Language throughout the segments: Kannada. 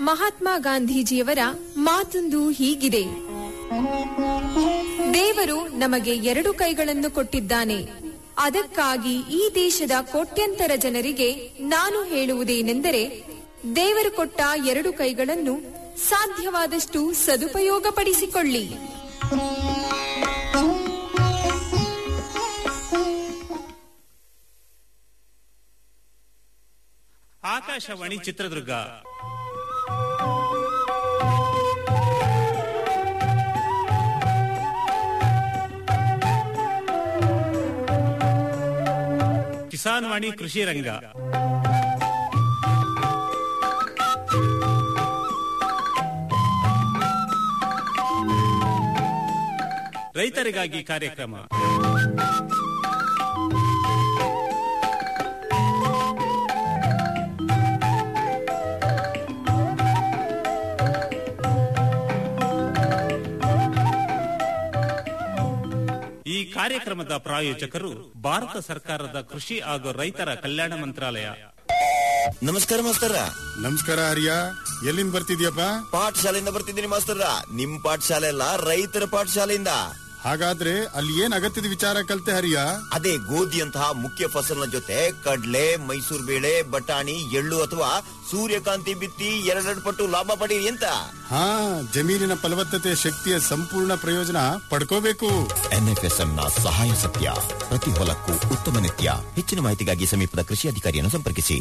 ಮಹಾತ್ಮ ಗಾಂಧೀಜಿಯವರ ಮಾತೊಂದು ಹೀಗಿದೆ ದೇವರು ನಮಗೆ ಎರಡು ಕೈಗಳನ್ನು ಕೊಟ್ಟಿದ್ದಾನೆ ಅದಕ್ಕಾಗಿ ಈ ದೇಶದ ಕೋಟ್ಯಂತರ ಜನರಿಗೆ ನಾನು ಹೇಳುವುದೇನೆಂದರೆ ದೇವರು ಕೊಟ್ಟ ಎರಡು ಕೈಗಳನ್ನು ಸಾಧ್ಯವಾದಷ್ಟು ಸದುಪಯೋಗಪಡಿಸಿಕೊಳ್ಳಿ ಆಕಾಶವಾಣಿ ಚಿತ್ರದುರ್ಗ ಕಿಸಾನ್ ವಾಣಿ ಕೃಷಿ ರಂಗ ರೈತರಿಗಾಗಿ ಕಾರ್ಯಕ್ರಮ ಈ ಕಾರ್ಯಕ್ರಮದ ಪ್ರಾಯೋಜಕರು ಭಾರತ ಸರ್ಕಾರದ ಕೃಷಿ ಹಾಗೂ ರೈತರ ಕಲ್ಯಾಣ ಮಂತ್ರಾಲಯ ನಮಸ್ಕಾರ ಮಾಸ್ತರ ನಮಸ್ಕಾರ ಹರಿಯ ಎಲ್ಲಿಂದ ಬರ್ತಿದ್ಯಪ್ಪ ಪಾಠಶಾಲೆಯಿಂದ ಬರ್ತಿದ್ದೀನಿ ಮಾಸ್ತರ ನಿಮ್ ಪಾಠಶಾಲೆ ಅಲ್ಲ ರೈತರ ಪಾಠಶಾಲೆಯಿಂದ ಹಾಗಾದ್ರೆ ಅಲ್ಲಿ ಏನ್ ಅಗತ್ಯದ ವಿಚಾರ ಕಲ್ತೆ ಹರಿಯ ಅದೇ ಗೋಧಿಯಂತಹ ಮುಖ್ಯ ಫಸಲಿನ ಜೊತೆ ಕಡ್ಲೆ ಮೈಸೂರು ಬೇಳೆ ಬಟಾಣಿ ಎಳ್ಳು ಅಥವಾ ಸೂರ್ಯಕಾಂತಿ ಬಿತ್ತಿ ಎರಡೆರಡು ಪಟ್ಟು ಲಾಭ ಪಡಿ ಅಂತ ಹಾ ಜಮೀನಿನ ಫಲವತ್ತತೆ ಶಕ್ತಿಯ ಸಂಪೂರ್ಣ ಪ್ರಯೋಜನ ಪಡ್ಕೋಬೇಕು ಎನ್ಎಫ್ಎಸ್ಎಂ ನ ಸಹಾಯ ಸತ್ಯ ಪ್ರತಿ ಹೊಲಕ್ಕೂ ಉತ್ತಮ ನಿತ್ಯ ಹೆಚ್ಚಿನ ಮಾಹಿತಿಗಾಗಿ ಸಮೀಪದ ಕೃಷಿ ಅಧಿಕಾರಿಯನ್ನು ಸಂಪರ್ಕಿಸಿ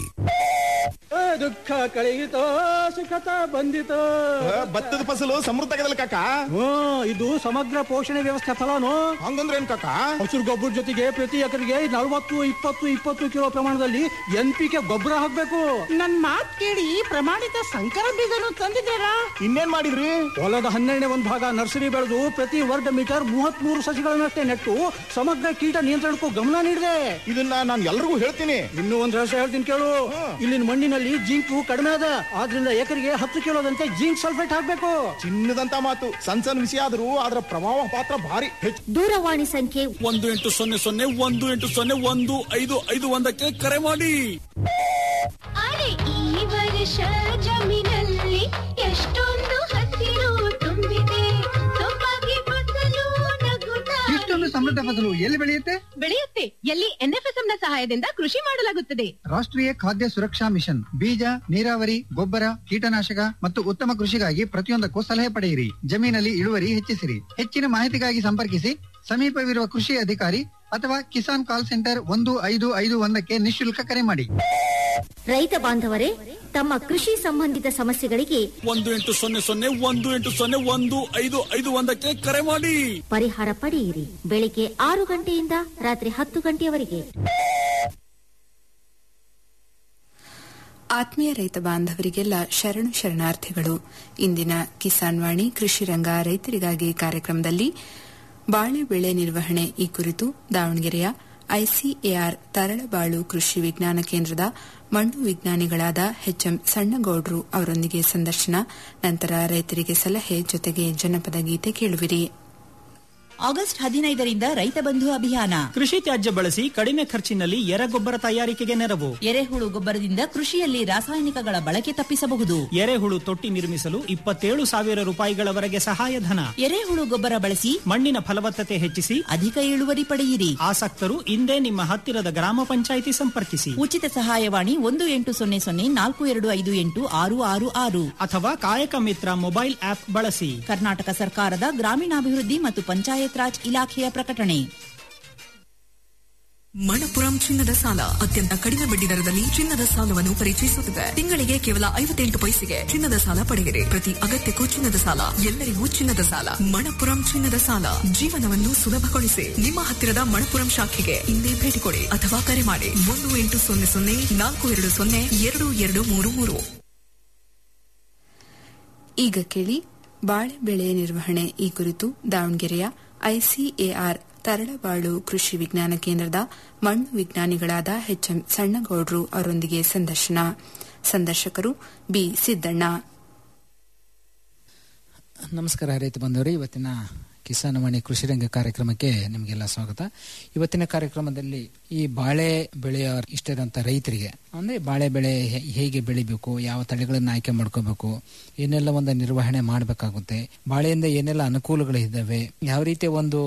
ದುಃಖ ಕಳೆಯಿತೋ ಸುಖತ ಬಂದಿತೋ ಭತ್ತದ ಫಸಲು ಸಮೃದ್ಧ ಆಗದಲ್ಲ ಕಾಕ ಹ್ಮ್ ಇದು ಸಮಗ್ರ ಪೋಷಣೆ ವ್ಯವಸ್ಥೆ ಫಲನು ಹಂಗಂದ್ರೆ ಏನ್ ಕಾಕ ಹಸಿರು ಗೊಬ್ಬರ ಜೊತೆಗೆ ಪ್ರತಿ ಎಕರೆಗೆ ನಲವತ್ತು ಇಪ್ಪತ್ತು ಇಪ್ಪತ್ತು ಕಿಲೋ ಪ್ರಮಾಣದಲ್ಲಿ ಎನ್ ಪಿ ಕೆ ಗೊಬ್ಬರ ಹಾಕ್ಬೇಕು ನನ್ ಮಾತ್ ಕೇಳಿ ಪ್ರಮಾಣಿತ ಸಂಕರ ಬೀಜನು ತಂದಿದ್ದೀರಾ ಇನ್ನೇನ್ ಮಾಡಿದ್ರಿ ಹೊಲದ ಹನ್ನೆರಡನೇ ಒಂದು ಭಾಗ ನರ್ಸರಿ ಬೆಳೆದು ಪ್ರತಿ ವರ್ಗ ಮೀಟರ್ ಮೂವತ್ತ್ ಮೂರು ಸಸಿಗಳನ್ನಷ್ಟೇ ನೆಟ್ಟು ಸಮಗ್ರ ಕೀಟ ನಿಯಂತ್ರಣಕ್ಕೂ ಗಮನ ನೀಡಿದೆ ಇದನ್ನ ನಾನು ಎಲ್ರಿಗೂ ಹೇಳ್ತೀನಿ ಇನ್ನೂ ಒಂದ್ ರಹಸ್ಯ ಹೇಳ್ತೀನಿ ಕೇಳು ಇಲ್ಲಿನ ಮಣ್ಣಿನಲ್ಲಿ ಜಿಂಕು ಕಡಿಮೆ ಅದ ಆದ್ರಿಂದ ಎಕರೆಗೆ ಹತ್ತು ಕಿಲೋದಂತೆ ಜಿಂಕ್ ಸಲ್ಫೇಟ್ ಹಾಕ್ಬೇಕು ಚಿನ್ನದಂತ ಮಾತು ಸಣ್ಣ ಸಣ್ಣ ವಿಷಯ ಆದ್ರೂ ಅದರ ಪ್ರಭಾವ ಪಾತ್ರ ಭಾರಿ ಹೆಚ್ಚು ದೂರವಾಣಿ ಸಂಖ್ಯೆ ಒಂದು ಎಂಟು ಸೊನ್ನೆ ಸೊನ್ನೆ ಒಂದು ಎಂಟು ಸೊನ್ನೆ ಒಂದು ಐದು ಐದು ಒಂದಕ್ಕೆ ಕರೆ ಮಾಡಿ ಅರೆ ಈ ವರ್ಷ ಜಮೀನಲ್ಲಿ ಎಷ್ಟೊಂದು ಹಸಿರು ತುಂಬಿದೆ ಸೊಬಗೆ ಫಸಲು ನಗುತ್ತಾ ಇಷ್ಟೊಂದು ಸಮೃದ್ಧ ಫಸಲು ಎಲ್ಲಿ ಬೆಳೆಯುತ್ತೆ ಬೆಳೆಯುತ್ತೆ ಎಲ್ಲಿ ಎನ್ಎಫ್ಎಸ್ಎಂ ನ ಸಹಾಯದಿಂದ ಕೃಷಿ ಮಾಡಲಾಗುತ್ತದೆ ರಾಷ್ಟ್ರೀಯ ಖಾದ್ಯ ಸುರಕ್ಷಾ ಮಿಷನ್ ಬೀಜ ನೀರಾವರಿ ಗೊಬ್ಬರ ಕೀಟನಾಶಕ ಮತ್ತು ಉತ್ತಮ ಕೃಷಿಗಾಗಿ ಪ್ರತಿಯೊಂದಕ್ಕೂ ಸಲಹೆ ಪಡೆಯಿರಿ ಜಮೀನಲ್ಲಿ ಇಳುವರಿ ಹೆಚ್ಚಿಸಿರಿ ಹೆಚ್ಚಿನ ಮಾಹಿತಿಗಾಗಿ ಸಂಪರ್ಕಿಸಿ ಸಮೀಪವಿರುವ ಕೃಷಿ ಅಧಿಕಾರಿ ಅಥವಾ ಕಿಸಾನ್ ಕಾಲ್ ಸೆಂಟರ್ ಒಂದು ಐದು ಐದು ಒಂದಕ್ಕೆ ನಿಶುಲ್ಕ ಕರೆ ಮಾಡಿ ರೈತ ಬಾಂಧವರೇ ತಮ್ಮ ಕೃಷಿ ಸಂಬಂಧಿತ ಸಮಸ್ಯೆಗಳಿಗೆ ಒಂದು ಎಂಟು ಸೊನ್ನೆ ಸೊನ್ನೆ ಒಂದು ಎಂಟು ಸೊನ್ನೆ ಒಂದು ಐದು ಐದು ಒಂದಕ್ಕೆ ಕರೆ ಮಾಡಿ ಪರಿಹಾರ ಪಡೆಯಿರಿ ಬೆಳಿಗ್ಗೆ ಆರು ಗಂಟೆಯಿಂದ ರಾತ್ರಿ ಹತ್ತು ಗಂಟೆಯವರೆಗೆ ಆತ್ಮೀಯ ರೈತ ಬಾಂಧವರಿಗೆಲ್ಲ ಶರಣು ಶರಣಾರ್ಥಿಗಳು ಇಂದಿನ ಕಿಸಾನ್ ವಾಣಿ ಕೃಷಿ ರಂಗ ರೈತರಿಗಾಗಿ ಕಾರ್ಯಕ್ರಮದಲ್ಲಿ ಬಾಳೆ ಬೆಳೆ ನಿರ್ವಹಣೆ ಈ ಕುರಿತು ದಾವಣಗೆರೆಯ ಐಸಿಎಆರ್ ತರಳಬಾಳು ಕೃಷಿ ವಿಜ್ಞಾನ ಕೇಂದ್ರದ ಮಣ್ಣು ವಿಜ್ಞಾನಿಗಳಾದ ಎಚ್ಎಂ ಸಣ್ಣಗೌಡ್ರು ಅವರೊಂದಿಗೆ ಸಂದರ್ಶನ ನಂತರ ರೈತರಿಗೆ ಸಲಹೆ ಜೊತೆಗೆ ಜನಪದ ಗೀತೆ ಕೇಳುವಿರಿ ಆಗಸ್ಟ್ ಹದಿನೈದರಿಂದ ರೈತ ಬಂಧು ಅಭಿಯಾನ ಕೃಷಿ ತ್ಯಾಜ್ಯ ಬಳಸಿ ಕಡಿಮೆ ಖರ್ಚಿನಲ್ಲಿ ಎರೆಗೊಬ್ಬರ ತಯಾರಿಕೆಗೆ ನೆರವು ಎರೆಹುಳು ಗೊಬ್ಬರದಿಂದ ಕೃಷಿಯಲ್ಲಿ ರಾಸಾಯನಿಕಗಳ ಬಳಕೆ ತಪ್ಪಿಸಬಹುದು ಎರೆಹುಳು ತೊಟ್ಟಿ ನಿರ್ಮಿಸಲು ಇಪ್ಪತ್ತೇಳು ಸಾವಿರ ರೂಪಾಯಿಗಳವರೆಗೆ ಸಹಾಯಧನ ಎರೆಹುಳು ಗೊಬ್ಬರ ಬಳಸಿ ಮಣ್ಣಿನ ಫಲವತ್ತತೆ ಹೆಚ್ಚಿಸಿ ಅಧಿಕ ಇಳುವರಿ ಪಡೆಯಿರಿ ಆಸಕ್ತರು ಇಂದೇ ನಿಮ್ಮ ಹತ್ತಿರದ ಗ್ರಾಮ ಪಂಚಾಯಿತಿ ಸಂಪರ್ಕಿಸಿ ಉಚಿತ ಸಹಾಯವಾಣಿ ಒಂದು ಎಂಟು ಸೊನ್ನೆ ಸೊನ್ನೆ ನಾಲ್ಕು ಎರಡು ಐದು ಎಂಟು ಆರು ಆರು ಆರು ಅಥವಾ ಕಾಯಕ ಮಿತ್ರ ಮೊಬೈಲ್ ಆಪ್ ಬಳಸಿ ಕರ್ನಾಟಕ ಸರ್ಕಾರದ ಗ್ರಾಮೀಣಾಭಿವೃದ್ಧಿ ಮತ್ತು ಪಂಚಾಯತ್ ರಾಜ್ ಇಲಾಖೆಯ ಪ್ರಕಟಣೆ ಮಣಪುರಂ ಚಿನ್ನದ ಸಾಲ ಅತ್ಯಂತ ಕಡಿಮೆ ಬಡ್ಡಿ ದರದಲ್ಲಿ ಚಿನ್ನದ ಸಾಲವನ್ನು ಪರಿಚಯಿಸುತ್ತದೆ ತಿಂಗಳಿಗೆ ಕೇವಲ ಐವತ್ತೆಂಟು ಪೈಸೆಗೆ ಚಿನ್ನದ ಸಾಲ ಪಡೆಯಿರಿ ಪ್ರತಿ ಅಗತ್ಯಕ್ಕೂ ಚಿನ್ನದ ಸಾಲ ಎಲ್ಲರಿಗೂ ಚಿನ್ನದ ಸಾಲ ಮಣಪುರಂ ಚಿನ್ನದ ಸಾಲ ಜೀವನವನ್ನು ಸುಲಭಗೊಳಿಸಿ ನಿಮ್ಮ ಹತ್ತಿರದ ಮಣಪುರಂ ಶಾಖೆಗೆ ಇಂದೇ ಭೇಟಿ ಕೊಡಿ ಅಥವಾ ಕರೆ ಮಾಡಿ ಒಂದು ಎಂಟು ಸೊನ್ನೆ ಸೊನ್ನೆ ನಾಲ್ಕು ಎರಡು ಸೊನ್ನೆ ಎರಡು ಎರಡು ಮೂರು ಮೂರು ಈಗ ಕೇಳಿ ಬಾಳೆ ಬೆಳೆ ನಿರ್ವಹಣೆ ಈ ಕುರಿತು ದಾವಣಗೆರೆಯ ಐಸಿಎಆರ್ ತರಳಬಾಳು ಕೃಷಿ ವಿಜ್ಞಾನ ಕೇಂದ್ರದ ಮಣ್ಣು ವಿಜ್ಞಾನಿಗಳಾದ ಎಚ್ಎಂ ಸಣ್ಣಗೌಡ್ರು ಅವರೊಂದಿಗೆ ಸಂದರ್ಶನ ಸಂದರ್ಶಕರು ಬಿ ಸಿದ್ದಣ್ಣ ನಮಸ್ಕಾರ ರೈತ ಬಂದವರು ಇವತ್ತಿನ ಕಿಸಾನ್ ವಾಣಿ ಕೃಷಿ ರಂಗ ಕಾರ್ಯಕ್ರಮಕ್ಕೆ ನಿಮಗೆಲ್ಲ ಸ್ವಾಗತ ಇವತ್ತಿನ ಕಾರ್ಯಕ್ರಮದಲ್ಲಿ ಈ ಬಾಳೆ ಬೆಳೆಯ ಇಷ್ಟದಂತ ರೈತರಿಗೆ ಅಂದ್ರೆ ಬಾಳೆ ಬೆಳೆ ಹೇ- ಹೇಗೆ ಬೆಳಿಬೇಕು ಯಾವ ತಳಿಗಳನ್ನು ಆಯ್ಕೆ ಮಾಡ್ಕೋಬೇಕು ಏನೆಲ್ಲ ಒಂದು ನಿರ್ವಹಣೆ ಮಾಡಬೇಕಾಗುತ್ತೆ ಬಾಳೆಯಿಂದ ಏನೆಲ್ಲ ಅನುಕೂಲಗಳು ಇದ್ದಾವೆ ಯಾವ ರೀತಿಯ ಒಂದು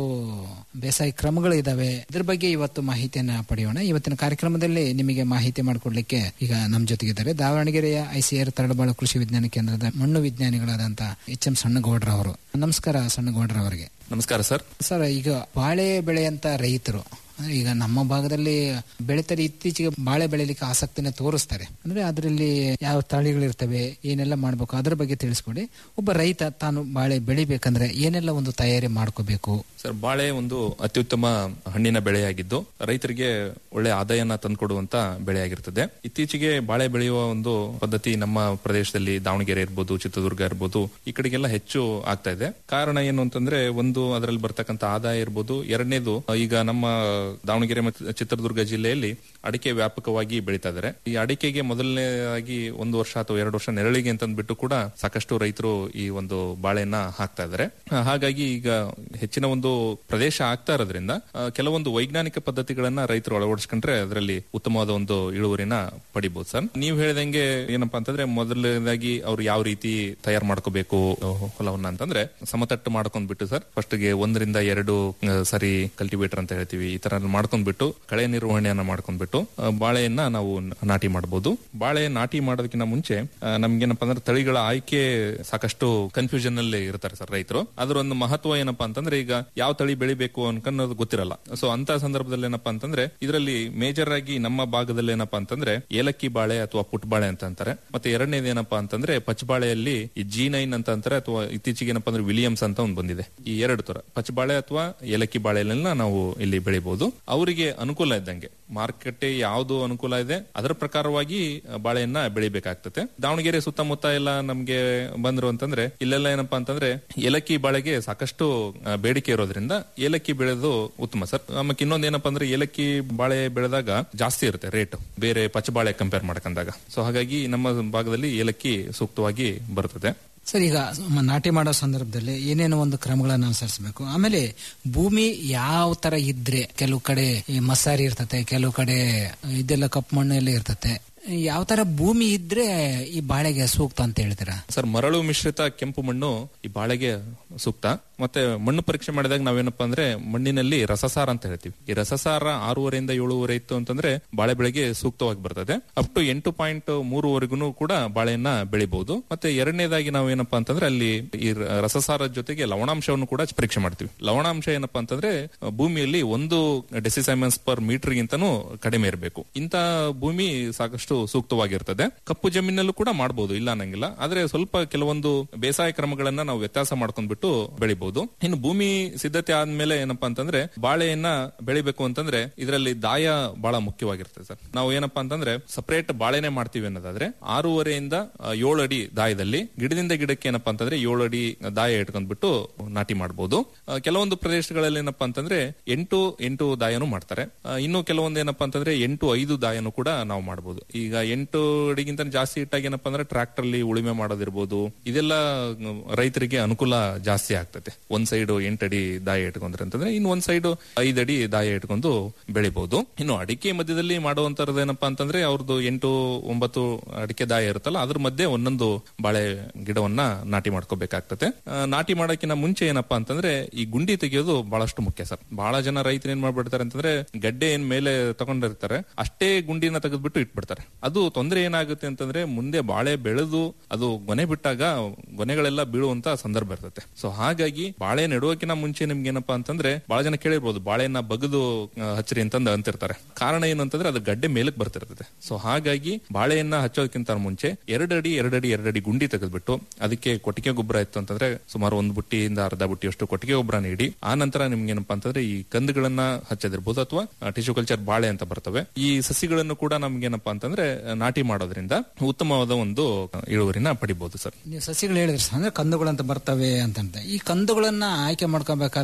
ಬೇಸಾಯ ಕ್ರಮಗಳು ಇದಾವೆ ಇದ್ರ ಬಗ್ಗೆ ಇವತ್ತು ಮಾಹಿತಿಯನ್ನ ಪಡೆಯೋಣ ಇವತ್ತಿನ ಕಾರ್ಯಕ್ರಮದಲ್ಲಿ ನಿಮಗೆ ಮಾಹಿತಿ ಮಾಡಿಕೊಡ್ಲಿಕ್ಕೆ ಈಗ ನಮ್ಮ ಜೊತೆಗಿದ್ದಾರೆ ದಾವಣಗೆರೆಯ ಐಸಿಆರ್ ತರಳಬಾಳು ಕೃಷಿ ವಿಜ್ಞಾನ ಕೇಂದ್ರದ ಮಣ್ಣು ವಿಜ್ಞಾನಿಗಳಾದಂತ ಎಚ್ ಎಂ ಸಣ್ಣಗೌಡ್ರ ಅವರು ನಮಸ್ಕಾರ ಸಣ್ಣಗೌಡ್ರ ಅವರಿಗೆ ನಮಸ್ಕಾರ ಸರ್ ಸರ್ ಈಗ ಬಾಳೆ ಬೆಳೆಯಂತ ರೈತರು ಅಂದ್ರೆ ಈಗ ನಮ್ಮ ಭಾಗದಲ್ಲಿ ಬೆಳಿತಾರೆ ಇತ್ತೀಚೆಗೆ ಬಾಳೆ ಬೆಳಿಲಿಕ್ಕೆ ಆಸಕ್ತಿನ ತೋರಿಸ್ತಾರೆ ಅಂದ್ರೆ ಅದರಲ್ಲಿ ಯಾವ ತಳಿಗಳಿರ್ತವೆ ಏನೆಲ್ಲ ಮಾಡ್ಬೇಕು ಅದ್ರ ಬಗ್ಗೆ ತಿಳಿಸ್ಕೊಡಿ ಒಬ್ಬ ರೈತ ತಾನು ಬಾಳೆ ಬೆಳಿಬೇಕಂದ್ರೆ ಏನೆಲ್ಲ ಒಂದು ತಯಾರಿ ಮಾಡ್ಕೋಬೇಕು ಸರ್ ಬಾಳೆ ಒಂದು ಅತ್ಯುತ್ತಮ ಹಣ್ಣಿನ ಬೆಳೆಯಾಗಿದ್ದು ರೈತರಿಗೆ ಒಳ್ಳೆ ಆದಾಯನ ತಂದುಕೊಡುವಂತ ಬೆಳೆಯಾಗಿರ್ತದೆ ಇತ್ತೀಚೆಗೆ ಬಾಳೆ ಬೆಳೆಯುವ ಒಂದು ಪದ್ಧತಿ ನಮ್ಮ ಪ್ರದೇಶದಲ್ಲಿ ದಾವಣಗೆರೆ ಇರ್ಬೋದು ಚಿತ್ರದುರ್ಗ ಇರ್ಬೋದು ಈ ಕಡೆಗೆಲ್ಲ ಹೆಚ್ಚು ಆಗ್ತಾ ಇದೆ ಕಾರಣ ಏನು ಅಂತಂದ್ರೆ ಒಂದು ಅದರಲ್ಲಿ ಬರ್ತಕ್ಕಂಥ ಆದಾಯ ಇರ್ಬೋದು ಎರಡನೇದು ಈಗ ನಮ್ಮ ದಾವಣಗೆರೆ ಮತ್ತು ಚಿತ್ರದುರ್ಗ ಜಿಲ್ಲೆಯಲ್ಲಿ ಅಡಿಕೆ ವ್ಯಾಪಕವಾಗಿ ಬೆಳೀತಾ ಇದ್ದಾರೆ ಈ ಅಡಿಕೆಗೆ ಮೊದಲನೇದಾಗಿ ಒಂದು ವರ್ಷ ಅಥವಾ ಎರಡು ವರ್ಷ ನೆರಳಿಗೆ ಅಂತಂದ್ಬಿಟ್ಟು ಕೂಡ ಸಾಕಷ್ಟು ರೈತರು ಈ ಒಂದು ಬಾಳೆನ ಹಾಕ್ತಾ ಇದ್ದಾರೆ ಆ, ಹಾಗಾಗಿ ಈಗ ಹೆಚ್ಚಿನ ಒಂದು ಪ್ರದೇಶ ಆಗ್ತಾ ಇರೋದ್ರಿಂದ ಆ, ಕೆಲವೊಂದು ವೈಜ್ಞಾನಿಕ ಪದ್ಧತಿಗಳನ್ನ ರೈತರು ಅಳವಡಿಸ್ಕೊಂಡ್ರೆ ಅದರಲ್ಲಿ ಉತ್ತಮವಾದ ಒಂದು ಇಳುವರಿನ ಪಡಿಬಹುದು ಸರ್ ನೀವು ಹೇಳಿದಂಗೆ ಏನಪ್ಪಾ ಅಂತಂದ್ರೆ ಮೊದಲನೇದಾಗಿ ಅವ್ರು ಯಾವ ರೀತಿ ತಯಾರು ಮಾಡ್ಕೋಬೇಕು ಹೊಲವನ್ನ ಅಂತಂದ್ರೆ ಸಮತಟ್ಟು ಮಾಡ್ಕೊಂಡ್ಬಿಟ್ಟು ಸರ್ ಫಸ್ಟ್ ಗೆ ಒಂದರಿಂದ ಎರಡು ಆ, ಸರಿ ಕಲ್ಟಿವೇಟರ್ ಅಂತ ಹೇಳ್ತೀವಿ ಈ ತರ ಮಾಡ್ಕೊಂಡ್ಬಿಟ್ಟು ಕಳೆ ನಿರ್ವಹಣೆಯನ್ನ ಮಾಡ್ಕೊಂಡ್ಬಿಟ್ಟು ಆ, ಬಾಳೆಯನ್ನ ನಾವು ನಾಟಿ ಮಾಡಬಹುದು ಬಾಳೆ ನಾಟಿ ಮಾಡೋದಕ್ಕಿಂತ ಮುಂಚೆ ಆ, ನಮ್ಗೇನಪ್ಪಾ ಅಂದ್ರೆ ತಳಿಗಳ ಆಯ್ಕೆ ಸಾಕಷ್ಟು ಕನ್ಫ್ಯೂಷನ್ ಅಲ್ಲಿ ಇರ್ತಾರೆ ಸರ್ ರೈತರು ಅದರ ಒಂದು ಮಹತ್ವ ಏನಪ್ಪಾ ಅಂತಂದ್ರೆ ಈಗ ಯಾವ ತಳಿ ಬೆಳಿಬೇಕು ಅನ್ಕನ್ನೋದು ಗೊತ್ತಿರಲ್ಲ ಸೊ ಅಂತ ಸಂದರ್ಭದಲ್ಲಿ ಏನಪ್ಪಾ ಅಂತಂದ್ರೆ ಇದರಲ್ಲಿ ಮೇಜರ್ ಆಗಿ ನಮ್ಮ ಭಾಗದಲ್ಲಿ ಏನಪ್ಪಾ ಅಂತಂದ್ರೆ ಏಲಕ್ಕಿ ಬಾಳೆ ಅಥವಾ ಪುಟ್ ಬಾಳೆ ಅಂತ ಅಂತಾರೆ ಮತ್ತೆ ಎರಡನೇದು ಏನಪ್ಪಾ ಅಂತಂದ್ರೆ ಪಚ್ಚಬಾಳೆಯಲ್ಲಿ ಈ ಜಿ ನೈನ್ ಅಂತ ಅಂತಾರೆ ಅಥವಾ ಇತ್ತೀಚೆಗೆ ಏನಪ್ಪಾ ಅಂದ್ರೆ ವಿಲಿಯಮ್ಸ್ ಅಂತ ಒಂದು ಬಂದಿದೆ ಈ ಎರಡು ತರ ಪಚ್ಚಬಾಳೆ ಅಥವಾ ಏಲಕ್ಕಿ ಬಾಳೆಯಲ್ಲೆಲ್ಲ ನಾವು ಇಲ್ಲಿ ಬೆಳಿಬಹುದು ಅವರಿಗೆ ಅನುಕೂಲ ಇದ್ದಂಗೆ ಮಾರ್ಕೆಟ್ ಯಾವ್ದು ಅನುಕೂಲ ಇದೆ ಅದರ ಪ್ರಕಾರವಾಗಿ ಬಾಳೆಯನ್ನ ಬೆಳಿಬೇಕಾಗ್ತದೆ ದಾವಣಗೆರೆ ಸುತ್ತಮುತ್ತ ಎಲ್ಲ ನಮ್ಗೆ ಬಂದ್ರು ಅಂತಂದ್ರೆ ಇಲ್ಲೆಲ್ಲ ಏನಪ್ಪಾ ಅಂತಂದ್ರೆ ಏಲಕ್ಕಿ ಬಾಳೆಗೆ ಸಾಕಷ್ಟು ಆ, ಬೇಡಿಕೆ ಇರೋದ್ರಿಂದ ಏಲಕ್ಕಿ ಬೆಳೆದು ಉತ್ತಮ ಸರ್ ಆಮೇಲೆ ಇನ್ನೊಂದ್ ಏನಪ್ಪಾ ಅಂದ್ರೆ ಏಲಕ್ಕಿ ಬಾಳೆ ಬೆಳೆದಾಗ ಜಾಸ್ತಿ ಇರುತ್ತೆ ರೇಟ್ ಬೇರೆ ಪಚ್ಚಬಾಳೆ ಕಂಪೇರ್ ಮಾಡ್ಕೊಂಡಾಗ ಸೊ ಹಾಗಾಗಿ ನಮ್ಮ ಭಾಗದಲ್ಲಿ ಏಲಕ್ಕಿ ಸೂಕ್ತವಾಗಿ ಬರುತ್ತದೆ ಸರ್ ಈಗ ಮ- ನಾಟಿ ಮಾಡೋ ಸಂದರ್ಭದಲ್ಲಿ ಏನೇನೋ ಒಂದು ಕ್ರಮಗಳನ್ನ ಅನುಸರಿಸಬೇಕು ಆಮೇಲೆ ಭೂಮಿ ಯಾವ ತರ ಇದ್ರೆ ಕೆಲವು ಕಡೆ ಈ ಮಸಾರಿ ಇರ್ತತೆ ಕೆಲವು ಕಡೆ ಇದೆಲ್ಲ ಕಪ್ಪು ಮಣ್ಣು ಎಲ್ಲ ಇರ್ತತೆ ಯಾವ ತರ ಭೂಮಿ ಇದ್ರೆ ಈ ಬಾಳೆಗೆ ಸೂಕ್ತ ಅಂತ ಹೇಳ್ತೀರಾ ಸರ್ ಮರಳು ಮಿಶ್ರಿತ ಕೆಂಪು ಮಣ್ಣು ಈ ಬಾಳೆಗೆ ಸೂಕ್ತ ಮತ್ತೆ ಮಣ್ಣು ಪರೀಕ್ಷೆ ಮಾಡಿದಾಗ ನಾವೇನಪ್ಪಾ ಅಂದ್ರೆ ಮಣ್ಣಿನಲ್ಲಿ ರಸಸಾರ ಅಂತ ಹೇಳ್ತೀವಿ ಈ ರಸಸಾರ ಆರೂವರೆಯಿಂದ ಏಳುವರೆ ಇತ್ತು ಅಂತಂದ್ರೆ ಬಾಳೆ ಬೆಳೆಗೆ ಸೂಕ್ತವಾಗಿ ಬರ್ತದೆ ಅಪ್ ಟು ಎಂಟು ಪಾಯಿಂಟ್ ಮೂರುವರೆಗೂ ಕೂಡ ಬಾಳೆಯನ್ನ ಬೆಳಿಬಹುದು ಮತ್ತೆ ಎರಡನೇದಾಗಿ ನಾವು ಏನಪ್ಪಾ ಅಂತಂದ್ರೆ ಅಲ್ಲಿ ಈ ರ- ರಸಸಾರದ ಜೊತೆಗೆ ಲವಣಾಂಶವನ್ನು ಕೂಡ ಪರೀಕ್ಷೆ ಮಾಡ್ತೀವಿ ಲವಣಾಂಶ ಏನಪ್ಪಾ ಅಂತಂದ್ರೆ ಅಹ್, ಭೂಮಿಯಲ್ಲಿ ಒಂದು ಡೆಸಿಸೈಮನ್ಸ್ ಪರ್ ಮೀಟರ್ ಗಿಂತನೂ ಕಡಿಮೆ ಇರಬೇಕು ಇಂತ ಭೂಮಿ ಸಾಕಷ್ಟು ಸೂಕ್ತವಾಗಿರ್ತದೆ ಕಪ್ಪು ಜಮೀನಲ್ಲೂ ಕೂಡ ಮಾಡಬಹುದು ಇಲ್ಲ ಅನ್ನಂಗಿಲ್ಲ ಆದ್ರೆ ಸ್ವಲ್ಪ ಕೆಲವೊಂದು ಬೇಸಾಯ ಕ್ರಮಗಳನ್ನ ನಾವು ವ್ಯತ್ಯಾಸ ಮಾಡ್ಕೊಂಡ್ಬಿಟ್ಟು ಬೆಳಿಬಹುದು ಇನ್ನು ಭೂಮಿ ಸಿದ್ಧತೆ ಆದ್ಮೇಲೆ ಏನಪ್ಪಾ ಅಂತಂದ್ರೆ ಬಾಳೆಯನ್ನ ಬೆಳಿಬೇಕು ಅಂತಂದ್ರೆ ಇದರಲ್ಲಿ ದಾಯ ಬಹಳ ಮುಖ್ಯವಾಗಿರ್ತದೆ ಸರ್ ನಾವು ಏನಪ್ಪಾ ಅಂತಂದ್ರೆ ಸಪರೇಟ್ ಬಾಳೆನೆ ಮಾಡ್ತೀವಿ ಅನ್ನೋದಾದ್ರೆ ಆರೂವರೆಯಿಂದ ಆ, ಏಳು ಅಡಿ ದಾಯದಲ್ಲಿ ಗಿಡದಿಂದ ಗಿಡಕ್ಕೆ ಏನಪ್ಪಾ ಅಂತಂದ್ರೆ ಏಳು ಅಡಿ ದಾಯ ಇಟ್ಕೊಂಡ್ಬಿಟ್ಟು ನಾಟಿ ಮಾಡಬಹುದು ಕೆಲವೊಂದು ಪ್ರದೇಶಗಳಲ್ಲಿ ಏನಪ್ಪಾ ಅಂತಂದ್ರೆ ಎಂಟು ಎಂಟು ದಾಯನು ಮಾಡ್ತಾರೆ ಆ, ಇನ್ನು ಕೆಲವೊಂದು ಏನಪ್ಪಾ ಅಂತಂದ್ರೆ ಎಂಟು ಐದು ದಾಯನು ಕೂಡ ನಾವು ಮಾಡಬಹುದು ಈಗ ಎಂಟು ಅಡಿಗಿಂತ ಜಾಸ್ತಿ ಇಟ್ಟಾಗ ಏನಪ್ಪಾ ಅಂದ್ರೆ ಟ್ರಾಕ್ಟರ್ ಅಲ್ಲಿ ಉಳುಮೆ ಮಾಡೋದಿರ್ಬೋದು ಇದೆಲ್ಲ ಮ್, ರೈತರಿಗೆ ಅನುಕೂಲ ಜಾಸ್ತಿ ಆಗ್ತದೆ ಒಂದ್ ಸೈಡ್ ಎಂಟಡಿ ದಾಯ ಇಟ್ಕೊಂಡ್ರೆ ಅಂತಂದ್ರೆ ಇನ್ನು ಒಂದ್ ಸೈಡ್ ಐದಡಿ ದಾಯ ಇಟ್ಕೊಂಡು ಬೆಳಿಬಹುದು ಇನ್ನು ಅಡಿಕೆ ಮಧ್ಯದಲ್ಲಿ ಮಾಡುವಂತರದ್ದು ಏನಪ್ಪಾ ಅಂತಂದ್ರೆ ಅವ್ರದ್ದು ಎಂಟು ಒಂಬತ್ತು ಅಡಿಕೆ ದಾಯ ಇರುತ್ತಲ್ಲ ಅದ್ರ ಮಧ್ಯೆ ಒಂದೊಂದು ಬಾಳೆ ಗಿಡವನ್ನ ನಾಟಿ ಮಾಡ್ಕೋಬೇಕಾಗ್ತದೆ ಆ, ನಾಟಿ ಮಾಡೋಕ್ಕಿಂತ ಮುಂಚೆ ಏನಪ್ಪಾ ಅಂತಂದ್ರೆ ಈ ಗುಂಡಿ ತೆಗೆಯೋದು ಬಹಳಷ್ಟು ಮುಖ್ಯ ಸರ್ ಬಹಳ ಜನ ರೈತರು ಏನ್ ಮಾಡ್ಬಿಡ್ತಾರೆ ಅಂತಂದ್ರೆ ಗಡ್ಡೆ ಏನ್ ಮೇಲೆ ತಗೊಂಡಿರ್ತಾರೆ ಅಷ್ಟೇ ಗುಂಡಿನ ತೆಗೆದ್ಬಿಟ್ಟು ಇಟ್ಬಿಡ್ತಾರೆ ಅದು ತೊಂದರೆ ಏನಾಗುತ್ತೆ ಅಂತಂದ್ರೆ ಮುಂದೆ ಬಾಳೆ ಬೆಳೆದು ಅದು ಗೊನೆ ಬಿಟ್ಟಾಗ ಗೊನೆಗಳೆಲ್ಲ ಬೀಳುವಂತ ಸಂದರ್ಭ ಇರ್ತದೆ ಸೊ ಹಾಗಾಗಿ ಬಾಳೆ ನೆಡುವಕ್ಕಿಂತ ಮುಂಚೆ ನಿಮ್ಗೆ ಏನಪ್ಪಾ ಅಂತಂದ್ರೆ ಬಹಳ ಜನ ಕೇಳಿರ್ಬೋದು ಬಾಳೆನ ಬಗದು ಆ, ಹಚ್ಚಿರಿ ಅಂತಂದು ಅಂತಿರ್ತಾರೆ ಕಾರಣ ಏನು ಅಂತಂದ್ರೆ ಅದು ಗಡ್ಡೆ ಮೇಲಕ್ಕೆ ಬರ್ತಿರ್ತದೆ ಸೊ ಹಾಗಾಗಿ ಬಾಳೆಯನ್ನ ಹಚ್ಚೋದಕ್ಕಿಂತ ಮುಂಚೆ ಎರಡಡಿ ಎರಡಡಿ ಎರಡಡಿ ಗುಂಡಿ ತೆಗೆದ್ಬಿಟ್ಟು ಅದಕ್ಕೆ ಕೊಟ್ಟಿಗೆ ಗೊಬ್ಬರ ಇತ್ತು ಅಂತಂದ್ರೆ ಸುಮಾರು ಒಂದು ಬುಟ್ಟಿಯಿಂದ ಅರ್ಧ ಬುಟ್ಟಿಯಷ್ಟು ಕೊಟ್ಟಿಗೆ ಗೊಬ್ಬರ ನೀಡಿ ಆ ನಂತರ ನಿಮ್ಗೆ ಏನಪ್ಪಾ ಅಂತಂದ್ರೆ ಈ ಕಂದುಗಳನ್ನ ಹಚ್ಚದಿರ್ಬೋದು ಅಥವಾ ಟಿಶ್ಯೂ ಕಲ್ಚರ್ ಬಾಳೆ ಅಂತ ಬರ್ತವೆ ಈ ಸಸಿಗಳನ್ನು ಕೂಡ ನಮ್ಗೆ ಏನಪ್ಪಾ ಅಂತಂದ್ರೆ ನಾಟಿ ಮಾಡೋದ್ರಿಂದ ಉತ್ತಮವಾದ ಒಂದು ಇಳುವರಿನ ಪಡಿಬಹುದು ಸರ್ ನೀವು ಸಸಿಗಳು ಹೇಳಿದ್ರಿ ಸರ್, ಅಂದ್ರೆ ಕಂದುಗಳು ಅಂತ ಬರ್ತವೆ ಅಂತಂತ ಈ ಕಂದುಗಳನ್ನ ಆಯ್ಕೆ ಮಾಡ್ಕೋಬೇಕಾದ್ರೆ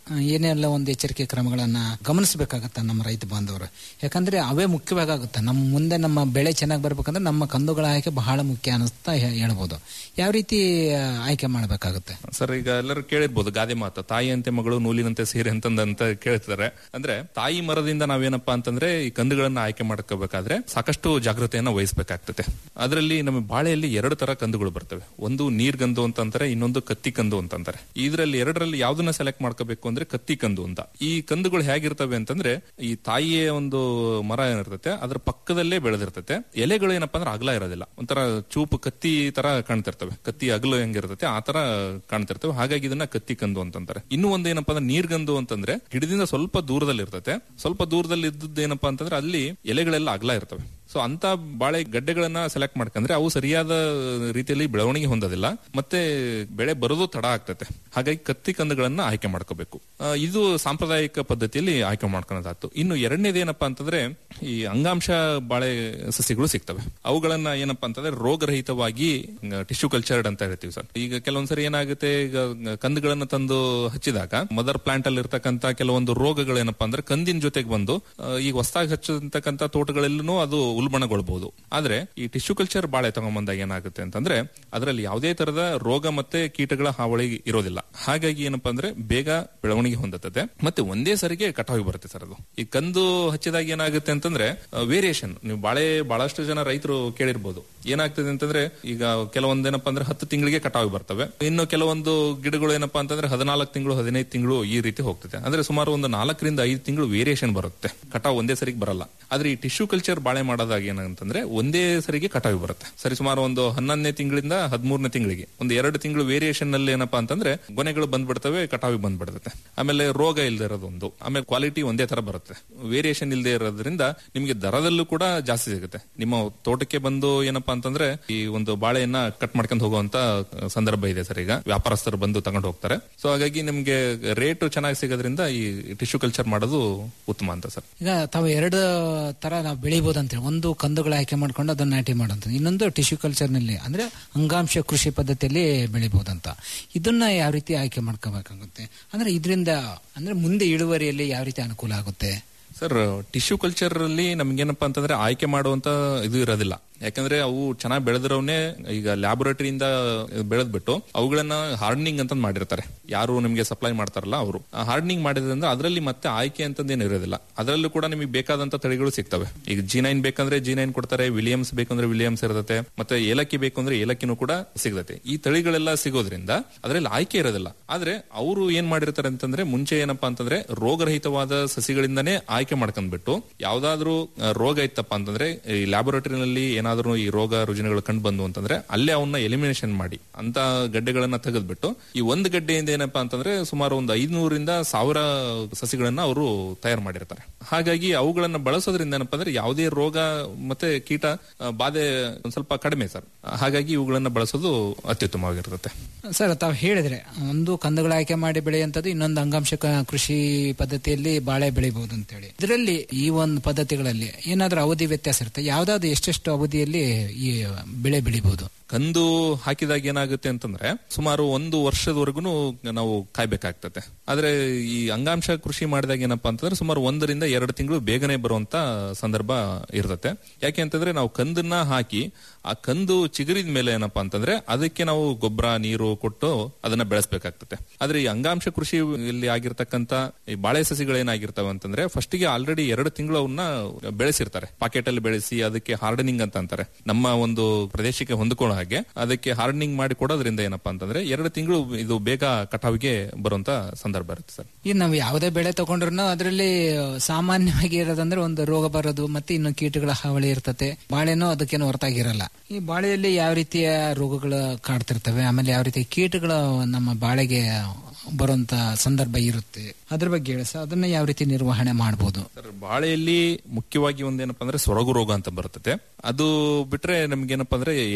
ಆ, ಏನೆಲ್ಲ ಒಂದು ಎಚ್ಚರಿಕೆ ಕ್ರಮಗಳನ್ನ ಗಮನಿಸಬೇಕಾಗತ್ತೆ ನಮ್ಮ ರೈತ ಬಾಂಧವರು ಯಾಕಂದ್ರೆ ಅವೇ ಮುಖ್ಯವಾಗುತ್ತೆ ನಮ್ಮ ಮುಂದೆ ನಮ್ಮ ಬೆಳೆ ಚೆನ್ನಾಗಿ ಬರ್ಬೇಕಂದ್ರೆ ನಮ್ಮ ಕಂದುಗಳ ಆಯ್ಕೆ ಬಹಳ ಮುಖ್ಯ ಅನಿಸ್ತಾ ಹೇ- ಹೇಳ್ಬೋದು ಯಾವ ರೀತಿ ಆ, ಆಯ್ಕೆ ಮಾಡಬೇಕಾಗುತ್ತೆ ಸರ್ ಈಗ ಎಲ್ಲರೂ ಕೇಳಿರ್ಬೋದು ಗಾದೆ ಮಾತು ತಾಯಿಯಂತೆ ಮಗಳು ನೂಲಿನಂತೆ ಸೀರೆ ಅಂತಂದಂತ ಕೇಳ್ತಾರೆ ಅಂದ್ರೆ ತಾಯಿ ಮರದಿಂದ ನಾವೇನಪ್ಪಾ ಅಂತಂದ್ರೆ ಈ ಕಂದುಗಳನ್ನ ಆಯ್ಕೆ ಮಾಡ್ಕೋಬೇಕಾದ್ರೆ ಸಾಕಷ್ಟು ಜಾಗೃತೆಯನ್ನ ವಹಿಸಬೇಕಾಗ್ತದೆ ಅದರಲ್ಲಿ ನಮ್ಮ ಬಾಳೆಯಲ್ಲಿ ಎರಡು ತರ ಕಂದುಗಳು ಬರ್ತವೆ ಒಂದು ನೀರ್ಗಂದು ಅಂತ ಅಂತಾರೆ ಇನ್ನೊಂದು ಕತ್ತಿ ಕಂದು ಅಂತ ಅಂತಾರೆ ಇದರಲ್ಲಿ ಎರಡರಲ್ಲಿ ಯಾವ್ದನ್ನ ಸೆಲೆಕ್ಟ್ ಮಾಡ್ಕೋಬೇಕು ಅಂದ್ರೆ ಕತ್ತಿ ಕಂದು ಅಂತ ಈ ಕಂದುಗಳು ಹೇಗಿರ್ತವೆ ಅಂತಂದ್ರೆ ಈ ತಾಯಿಯ ಒಂದು ಮರ ಏನಿರ್ತತೆ ಅದ್ರ ಪಕ್ಕದಲ್ಲೇ ಬೆಳೆದಿರ್ತತೆ ಎಲೆಗಳು ಏನಪ್ಪಾ ಅಂದ್ರೆ ಅಗಲ ಇರೋದಿಲ್ಲ ಒಂಥರ ಚೂಪು ಕತ್ತಿ ತರ ಕಾಣ್ತಿರ್ತವೆ ಕತ್ತಿ ಅಗಲು ಹೆಂಗಿರ್ತತೆ ಆ ತರ ಕಾಣ್ತಿರ್ತವೆ ಹಾಗಾಗಿ ಇದನ್ನ ಕತ್ತಿ ಕಂದು ಅಂತಂತಾರೆ ಇನ್ನು ಒಂದು ಏನಪ್ಪಾ ಅಂದ್ರೆ ನೀರ್ಗಂದು ಅಂತಂದ್ರೆ ಗಿಡದಿಂದ ಸ್ವಲ್ಪ ದೂರದಲ್ಲಿ ಇರ್ತತೆ ಸ್ವಲ್ಪ ದೂರದಲ್ಲಿ ಇದ್ದದ್ದು ಏನಪ್ಪಾ ಅಂತಂದ್ರೆ ಅಲ್ಲಿ ಎಲೆಗಳೆಲ್ಲ ಅಗಲ ಇರ್ತವೆ ಸೊ ಅಂತ ಬಾಳೆ ಗಡ್ಡೆಗಳನ್ನ ಸೆಲೆಕ್ಟ್ ಮಾಡ್ಕಂದ್ರೆ ಅವು ಸರಿಯಾದ ರೀತಿಯಲ್ಲಿ ಬೆಳವಣಿಗೆ ಹೊಂದೋದಿಲ್ಲ ಮತ್ತೆ ಬೆಳೆ ಬರೋದು ತಡ ಆಗ್ತತೆ ಹಾಗಾಗಿ ಕತ್ತಿ ಕಂದುಗಳನ್ನ ಆಯ್ಕೆ ಮಾಡ್ಕೋಬೇಕು ಆ, ಇದು ಸಾಂಪ್ರದಾಯಿಕ ಪದ್ಧತಿಯಲ್ಲಿ ಆಯ್ಕೆ ಮಾಡ್ಕೊಳ್ಳೋದಾಯ್ತು ಇನ್ನು ಎರಡನೇದು ಏನಪ್ಪಾ ಅಂತಂದ್ರೆ ಈ ಅಂಗಾಂಶ ಬಾಳೆ ಸಸಿಗಳು ಸಿಗ್ತವೆ ಅವುಗಳನ್ನ ಏನಪ್ಪಾ ಅಂತಂದ್ರೆ ರೋಗರಹಿತವಾಗಿ ಟಿಶ್ಯೂ ಕಲ್ಚರ್ಡ್ ಅಂತ ಹೇಳ್ತೀವಿ ಸರ್ ಈಗ ಕೆಲವೊಂದ್ಸರಿ ಏನಾಗುತ್ತೆ ಈಗ ಕಂದುಗಳನ್ನ ತಂದು ಹಚ್ಚಿದಾಗ ಮದರ್ ಪ್ಲಾಂಟ್ ಅಲ್ಲಿ ಇರ್ತಕ್ಕಂತ ಕೆಲವೊಂದು ರೋಗಗಳು ಏನಪ್ಪಾ ಅಂದ್ರೆ ಕಂದಿನ ಜೊತೆಗೆ ಬಂದು ಆ, ಈಗ ಹೊಸದಾಗಿ ಹಚ್ಚತಕ್ಕಂತ ತೋಟಗಳಲ್ಲೂ ಅದು ಉಲ್ಬಣಗೊಳ್ಬಹುದು ಆದ್ರೆ ಈ ಟಿಶ್ಯೂ ಕಲ್ಚರ್ ಬಾಳೆ ತಗೊಂಬಂದಾಗ ಏನಾಗುತ್ತೆ ಅಂತಂದ್ರೆ ಅದರಲ್ಲಿ ಯಾವುದೇ ತರದ ರೋಗ ಮತ್ತೆ ಕೀಟಗಳ ಹಾವಳಿ ಇರೋದಿಲ್ಲ ಹಾಗಾಗಿ ಏನಪ್ಪಾ ಅಂದ್ರೆ ಬೇಗ ಬೆಳವಣಿಗೆ ಹೊಂದುತ್ತದೆ ಮತ್ತೆ ಒಂದೇ ಸರಿಗೆ ಕಟಾವಿಗೆ ಬರುತ್ತೆ ಸರ್ ಅದು ಈ ಕಂದು ಹಚ್ಚಿದಾಗ ಏನಾಗುತ್ತೆ ಅಂತಂದ್ರೆ ವೇರಿಯೇಷನ್ ನೀವು ಬಾಳೆ ಬಹಳಷ್ಟು ಜನ ರೈತರು ಕೇಳಿರ್ಬೋದು ಏನಾಗ್ತದೆ ಅಂತಂದ್ರೆ ಈಗ ಕೆಲವೊಂದು ಏನಪ್ಪಾ ಅಂದ್ರೆ ಹತ್ತು ತಿಂಗಳಿಗೆ ಕಟಾವು ಬರ್ತವೆ ಇನ್ನು ಕೆಲವೊಂದು ಗಿಡಗಳು ಏನಪ್ಪಾ ಅಂತಂದ್ರೆ ಹದಿನಾಲ್ಕು ತಿಂಗಳು ಹದಿನೈದು ತಿಂಗಳು ಈ ರೀತಿ ಹೋಗ್ತದೆ ಅಂದ್ರೆ ಸುಮಾರು ಒಂದು ನಾಲ್ಕರಿಂದ ಐದು ತಿಂಗಳು ವೇರಿಯೇಷನ್ ಬರುತ್ತೆ ಕಟಾವು ಒಂದೇ ಸರಿಗೆ ಬರಲ್ಲ ಆದ್ರೆ ಈ ಟಿಶ್ಯೂ ಕಲ್ಚರ್ ಬಾಳೆ ಮಾಡೋದಾಗ ಏನಂತಂದ್ರೆ ಒಂದೇ ಸರಿಗೆ ಕಟಾವು ಬರುತ್ತೆ ಸರಿ ಸುಮಾರು ಒಂದು ಹನ್ನೊಂದನೇ ತಿಂಗಳಿಂದ ಹದಿಮೂರನೇ ತಿಂಗಳಿಗೆ ಒಂದು ಎರಡು ತಿಂಗಳು ವೇರಿಯೇಷನ್ ನಲ್ಲಿ ಏನಪ್ಪಾ ಅಂತಂದ್ರೆ ಗೊನೆಗಳು ಬಂದ್ಬಿಡ್ತವೆ ಕಟಾವಿಗೆ ಬಂದ್ಬಿಡುತ್ತೆ ಆಮೇಲೆ ರೋಗ ಇಲ್ಲದೆ ಇರೋದೊಂದು ಆಮೇಲೆ ಕ್ವಾಲಿಟಿ ಒಂದೇ ತರ ಬರುತ್ತೆ ವೇರಿಯೇಷನ್ ಇಲ್ಲದೆ ಇರೋದ್ರಿಂದ ನಿಮಗೆ ದರದಲ್ಲೂ ಕೂಡ ಜಾಸ್ತಿ ಸಿಗುತ್ತೆ ನಿಮ್ಮ ತೋಟಕ್ಕೆ ಬಂದು ಏನಪ್ಪಾ ಅಂತಂದ್ರೆ ಈ ಒಂದು ಬಾಳೆಯನ್ನ ಕಟ್ ಮಾಡ್ಕೊಂಡು ಹೋಗುವಂತ ಸಂದರ್ಭ ಇದೆ ಸರ್ ಈಗ ವ್ಯಾಪಾರಸ್ಥರು ಬಂದು ತಗೊಂಡು ಹೋಗ್ತಾರೆ ಸೊ ಹಾಗಾಗಿ ನಿಮ್ಗೆ ರೇಟ್ ಚೆನ್ನಾಗಿ ಸಿಗೋದ್ರಿಂದ ಈ ಟಿಶ್ಯೂ ಕಲ್ಚರ್ ಮಾಡೋದು ಉತ್ತಮ ಅಂತ ಸರ್ ಈಗ ತಾವು ಎರಡು ತರ ನಾವು ಬೆಳಿಬಹುದು ಅಂತೇಳಿ ಒಂದು ಕಂದುಗಳ ಆಯ್ಕೆ ಮಾಡ್ಕೊಂಡು ಅದನ್ನ ನಾಟಿ ಮಾಡೋಂಥ ಇನ್ನೊಂದು ಟಿಶ್ಯೂ ಕಲ್ಚರ್ ನಲ್ಲಿ ಅಂದ್ರೆ ಅಂಗಾಂಶ ಕೃಷಿ ಪದ್ಧತಿಯಲ್ಲಿ ಬೆಳಿಬಹುದಂತ ಇದನ್ನ ಯಾವ ರೀತಿ ಆಯ್ಕೆ ಮಾಡ್ಕೋಬೇಕಾಗುತ್ತೆ ಅಂದ್ರೆ ಇದರಿಂದ ಅಂದ್ರೆ ಮುಂದೆ ಇಳುವರಿಯಲ್ಲಿ ಯಾವ ರೀತಿ ಅನುಕೂಲ ಆಗುತ್ತೆ ಸರ್ ಟಿಶ್ಯೂ ಕಲ್ಚರ್ ಅಲ್ಲಿ ನಮ್ಗೇನಪ್ಪಾ ಅಂತಂದ್ರೆ ಆಯ್ಕೆ ಮಾಡುವಂತ ಇದು ಇರೋದಿಲ್ಲ ಯಾಕಂದ್ರೆ ಅವು ಚೆನ್ನಾಗಿ ಬೆಳೆದಿರೋನೆ ಈಗ ಲ್ಯಾಬೊರೇಟರಿಯಿಂದ ಬೆಳೆದ್ಬಿಟ್ಟು ಅವುಗಳನ್ನ ಹಾರ್ಡನಿಂಗ್ ಅಂತ ಮಾಡಿರ್ತಾರೆ ಯಾರು ನಿಮಗೆ ಸಪ್ಲೈ ಮಾಡ್ತಾರಲ್ಲ ಅವರು ಹಾರ್ಡನಿಂಗ್ ಮಾಡಿದ್ರಿಂದ ಅದರಲ್ಲಿ ಮತ್ತೆ ಆಯ್ಕೆ ಅಂತಂದೇನು ಇರೋದಿಲ್ಲ ಅದರಲ್ಲೂ ಕೂಡ ನಿಮಗೆ ಬೇಕಾದಂತ ತಳಿಗಳು ಸಿಗ್ತವೆ ಈಗ ಜಿ ನೈನ್ ಬೇಕಂದ್ರೆ ಜಿ ನೈನ್ ಕೊಡ್ತಾರೆ ವಿಲಿಯಮ್ಸ್ ಬೇಕಂದ್ರೆ ವಿಲಿಯಮ್ಸ್ ಇರ್ತದೆ ಮತ್ತೆ ಏಲಕ್ಕಿ ಬೇಕು ಅಂದ್ರೆ ಏಲಕ್ಕಿನೂ ಕೂಡ ಸಿಗತ್ತೆ ಈ ತಳಿಗಳೆಲ್ಲ ಸಿಗೋದ್ರಿಂದ ಅದರಲ್ಲಿ ಆಯ್ಕೆ ಇರೋದಿಲ್ಲ ಆದ್ರೆ ಅವರು ಏನ್ ಮಾಡಿರ್ತಾರೆ ಅಂತಂದ್ರೆ ಮುಂಚೆ ಏನಪ್ಪಾ ಅಂತಂದ್ರೆ ರೋಗರಹಿತವಾದ ಸಸಿಗಳಿಂದನೇ ಆಯ್ಕೆ ಮಾಡ್ಕೊಂಡ್ಬಿಟ್ಟು ಯಾವ್ದಾದ್ರು ಆ, ರೋಗ ಇತ್ತಪ್ಪ ಅಂತಂದ್ರೆ ಈ ಲ್ಯಾಬೊರೇಟರಿನಲ್ಲಿ ಏನಾದ್ರೂ ಈ ರೋಗ ರುಜಿನಗಳು ಕಂಡು ಬಂದು ಅಂತಂದ್ರೆ ಅಲ್ಲೇ ಅವನ್ನ ಎಲಿಮಿನೇಷನ್ ಮಾಡಿ ಅಂತ ಗಡ್ಡೆಗಳನ್ನ ತೆಗೆದ್ಬಿಟ್ಟು ಈ ಒಂದು ಗಡ್ಡೆಯಿಂದ ಏನಪ್ಪಾ ಅಂತಂದ್ರೆ ಸುಮಾರು ಒಂದು ಐದ್ನೂರಿಂದ ಸಾವಿರ ಸಸಿಗಳನ್ನ ಅವರು ತಯಾರು ಮಾಡಿರ್ತಾರೆ ಹಾಗಾಗಿ ಅವುಗಳನ್ನ ಬಳಸೋದ್ರಿಂದ ಏನಪ್ಪಾ ಅಂದ್ರೆ ಯಾವುದೇ ರೋಗ ಮತ್ತೆ ಕೀಟ ಆ, ಬಾಧೆ ಒಂದ್ ಸ್ವಲ್ಪ ಕಡಿಮೆ ಸರ್ ಹಾಗಾಗಿ ಇವುಗಳನ್ನ ಬಳಸೋದು ಅತ್ಯುತ್ತಮವಾಗಿರುತ್ತೆ ಸರ್ ತಾವು ಹೇಳಿದ್ರೆ ಒಂದು ಕಂದುಗಳ ಆಯ್ಕೆ ಮಾಡಿ ಬೆಳೆಯುವಂಥದ್ದು ಇನ್ನೊಂದು ಅಂಗಾಂಶ ಕ- ಕೃಷಿ ಪದ್ಧತಿಯಲ್ಲಿ ಬಾಳೆ ಬೆಳಿಬಹುದು ಅಂತೇಳಿ ಇದರಲ್ಲಿ ಈ ಒಂದು ಪದ್ಧತಿಗಳಲ್ಲಿ ಏನಾದ್ರೂ ಅವಧಿ ವ್ಯತ್ಯಾಸ ಇರುತ್ತೆ ಯಾವ್ದಾದ್ರು ಎಷ್ಟೆಷ್ಟು ಅವಧಿಯಲ್ಲಿ ಈ ಬೆಳೆ ಬೆಳಿಬಹುದು ಕಂದು ಹಾಕಿದಾಗ ಏನಾಗುತ್ತೆ ಅಂತಂದ್ರೆ ಸುಮಾರು ಒಂದು ವರ್ಷದವರೆಗೂ ನಾವು ಕಾಯ್ಬೇಕಾಗ್ತದೆ ಆದ್ರೆ ಈ ಅಂಗಾಂಶ ಕೃಷಿ ಮಾಡಿದಾಗ ಏನಪ್ಪಾ ಅಂತಂದ್ರೆ ಸುಮಾರು ಒಂದರಿಂದ ಎರಡು ತಿಂಗಳು ಬೇಗನೆ ಬರುವಂತ ಸಂದರ್ಭ ಇರ್ತತೆ ಯಾಕೆ ಅಂತಂದ್ರೆ ನಾವು ಕಂದನ್ನ ಹಾಕಿ ಆ ಕಂದು ಚಿಗುರಿದ ಮೇಲೆ ಏನಪ್ಪಾ ಅಂತಂದ್ರೆ ಅದಕ್ಕೆ ನಾವು ಗೊಬ್ಬರ ನೀರು ಕೊಟ್ಟು ಅದನ್ನ ಬೆಳೆಸಬೇಕಾಗ್ತದೆ ಆದ್ರೆ ಈ ಅಂಗಾಂಶ ಕೃಷಿಯಲ್ಲಿ ಆಗಿರ್ತಕ್ಕಂತ ಈ ಬಾಳೆ ಸಸಿಗಳೇನಾಗಿರ್ತವೆ ಅಂತಂದ್ರೆ ಫಸ್ಟ್ ಗೆ ಆಲ್ರೆಡಿ ಎರಡು ತಿಂಗಳು ಅವನ್ನ ಬೆಳೆಸಿರ್ತಾರೆ ಪಾಕೆಟ್ ಅಲ್ಲಿ ಬೆಳೆಸಿ ಅದಕ್ಕೆ ಹಾರ್ಡನಿಂಗ್ ಅಂತ ಅಂತಾರೆ ನಮ್ಮ ಒಂದು ಪ್ರದೇಶಕ್ಕೆ ಹೊಂದಿಕೊಳ್ಳೋ ಹಾಗೆ ಅದಕ್ಕೆ ಹಾರ್ಡನಿಂಗ್ ಮಾಡಿ ಕೊಡೋದ್ರಿಂದ ಏನಪ್ಪಾ ಅಂತಂದ್ರೆ ಎರಡು ತಿಂಗಳು ಇದು ಬೇಗ ಕಟಾವಿಗೆ ಬರುವಂತ ಸಂದರ್ಭ ಇರುತ್ತೆ ಸರ್ ಈಗ ನಾವು ಯಾವುದೇ ಬೆಳೆ ತಗೊಂಡ್ರು ಅದರಲ್ಲಿ ಸಾಮಾನ್ಯವಾಗಿ ಇರೋದಂದ್ರೆ ಒಂದು ರೋಗ ಬರೋದು ಮತ್ತೆ ಇನ್ನು ಕೀಟಗಳ ಹಾವಳಿ ಇರ್ತತೆ ಬಾಳೆನೂ ಅದಕ್ಕೇನು ಹೊರತಾಗಿರಲ್ಲ ಈ ಬಾಳೆಯಲ್ಲಿ ಯಾವ ರೀತಿಯ ರೋಗಗಳು ಕಾಡ್ತಿರ್ತವೆ ಆಮೇಲೆ ಯಾವ ರೀತಿಯ ಕೀಟಗಳು ನಮ್ಮ ಬಾಳೆಗೆ ಬರುವಂತ ಸಂದರ್ಭ ಇರುತ್ತೆ ಅದ್ರ ಬಗ್ಗೆ ಹೇಳಿ ಸರ್ ಅದನ್ನ ಯಾವ ರೀತಿ ನಿರ್ವಹಣೆ ಮಾಡಬಹುದು ಸರ್ ಬಾಳೆಯಲ್ಲಿ ಮುಖ್ಯವಾಗಿ ಒಂದೇನಪ್ಪ ಅಂದ್ರೆ ಸೊರಗು ರೋಗ ಅಂತ ಬರ್ತದೆ ಅದು ಬಿಟ್ರೆ ನಮ್ಗೇನಪ್ಪ ಅಂದ್ರೆ ಎಲೆ ಚುಕ್ಕೆ ರೋಗ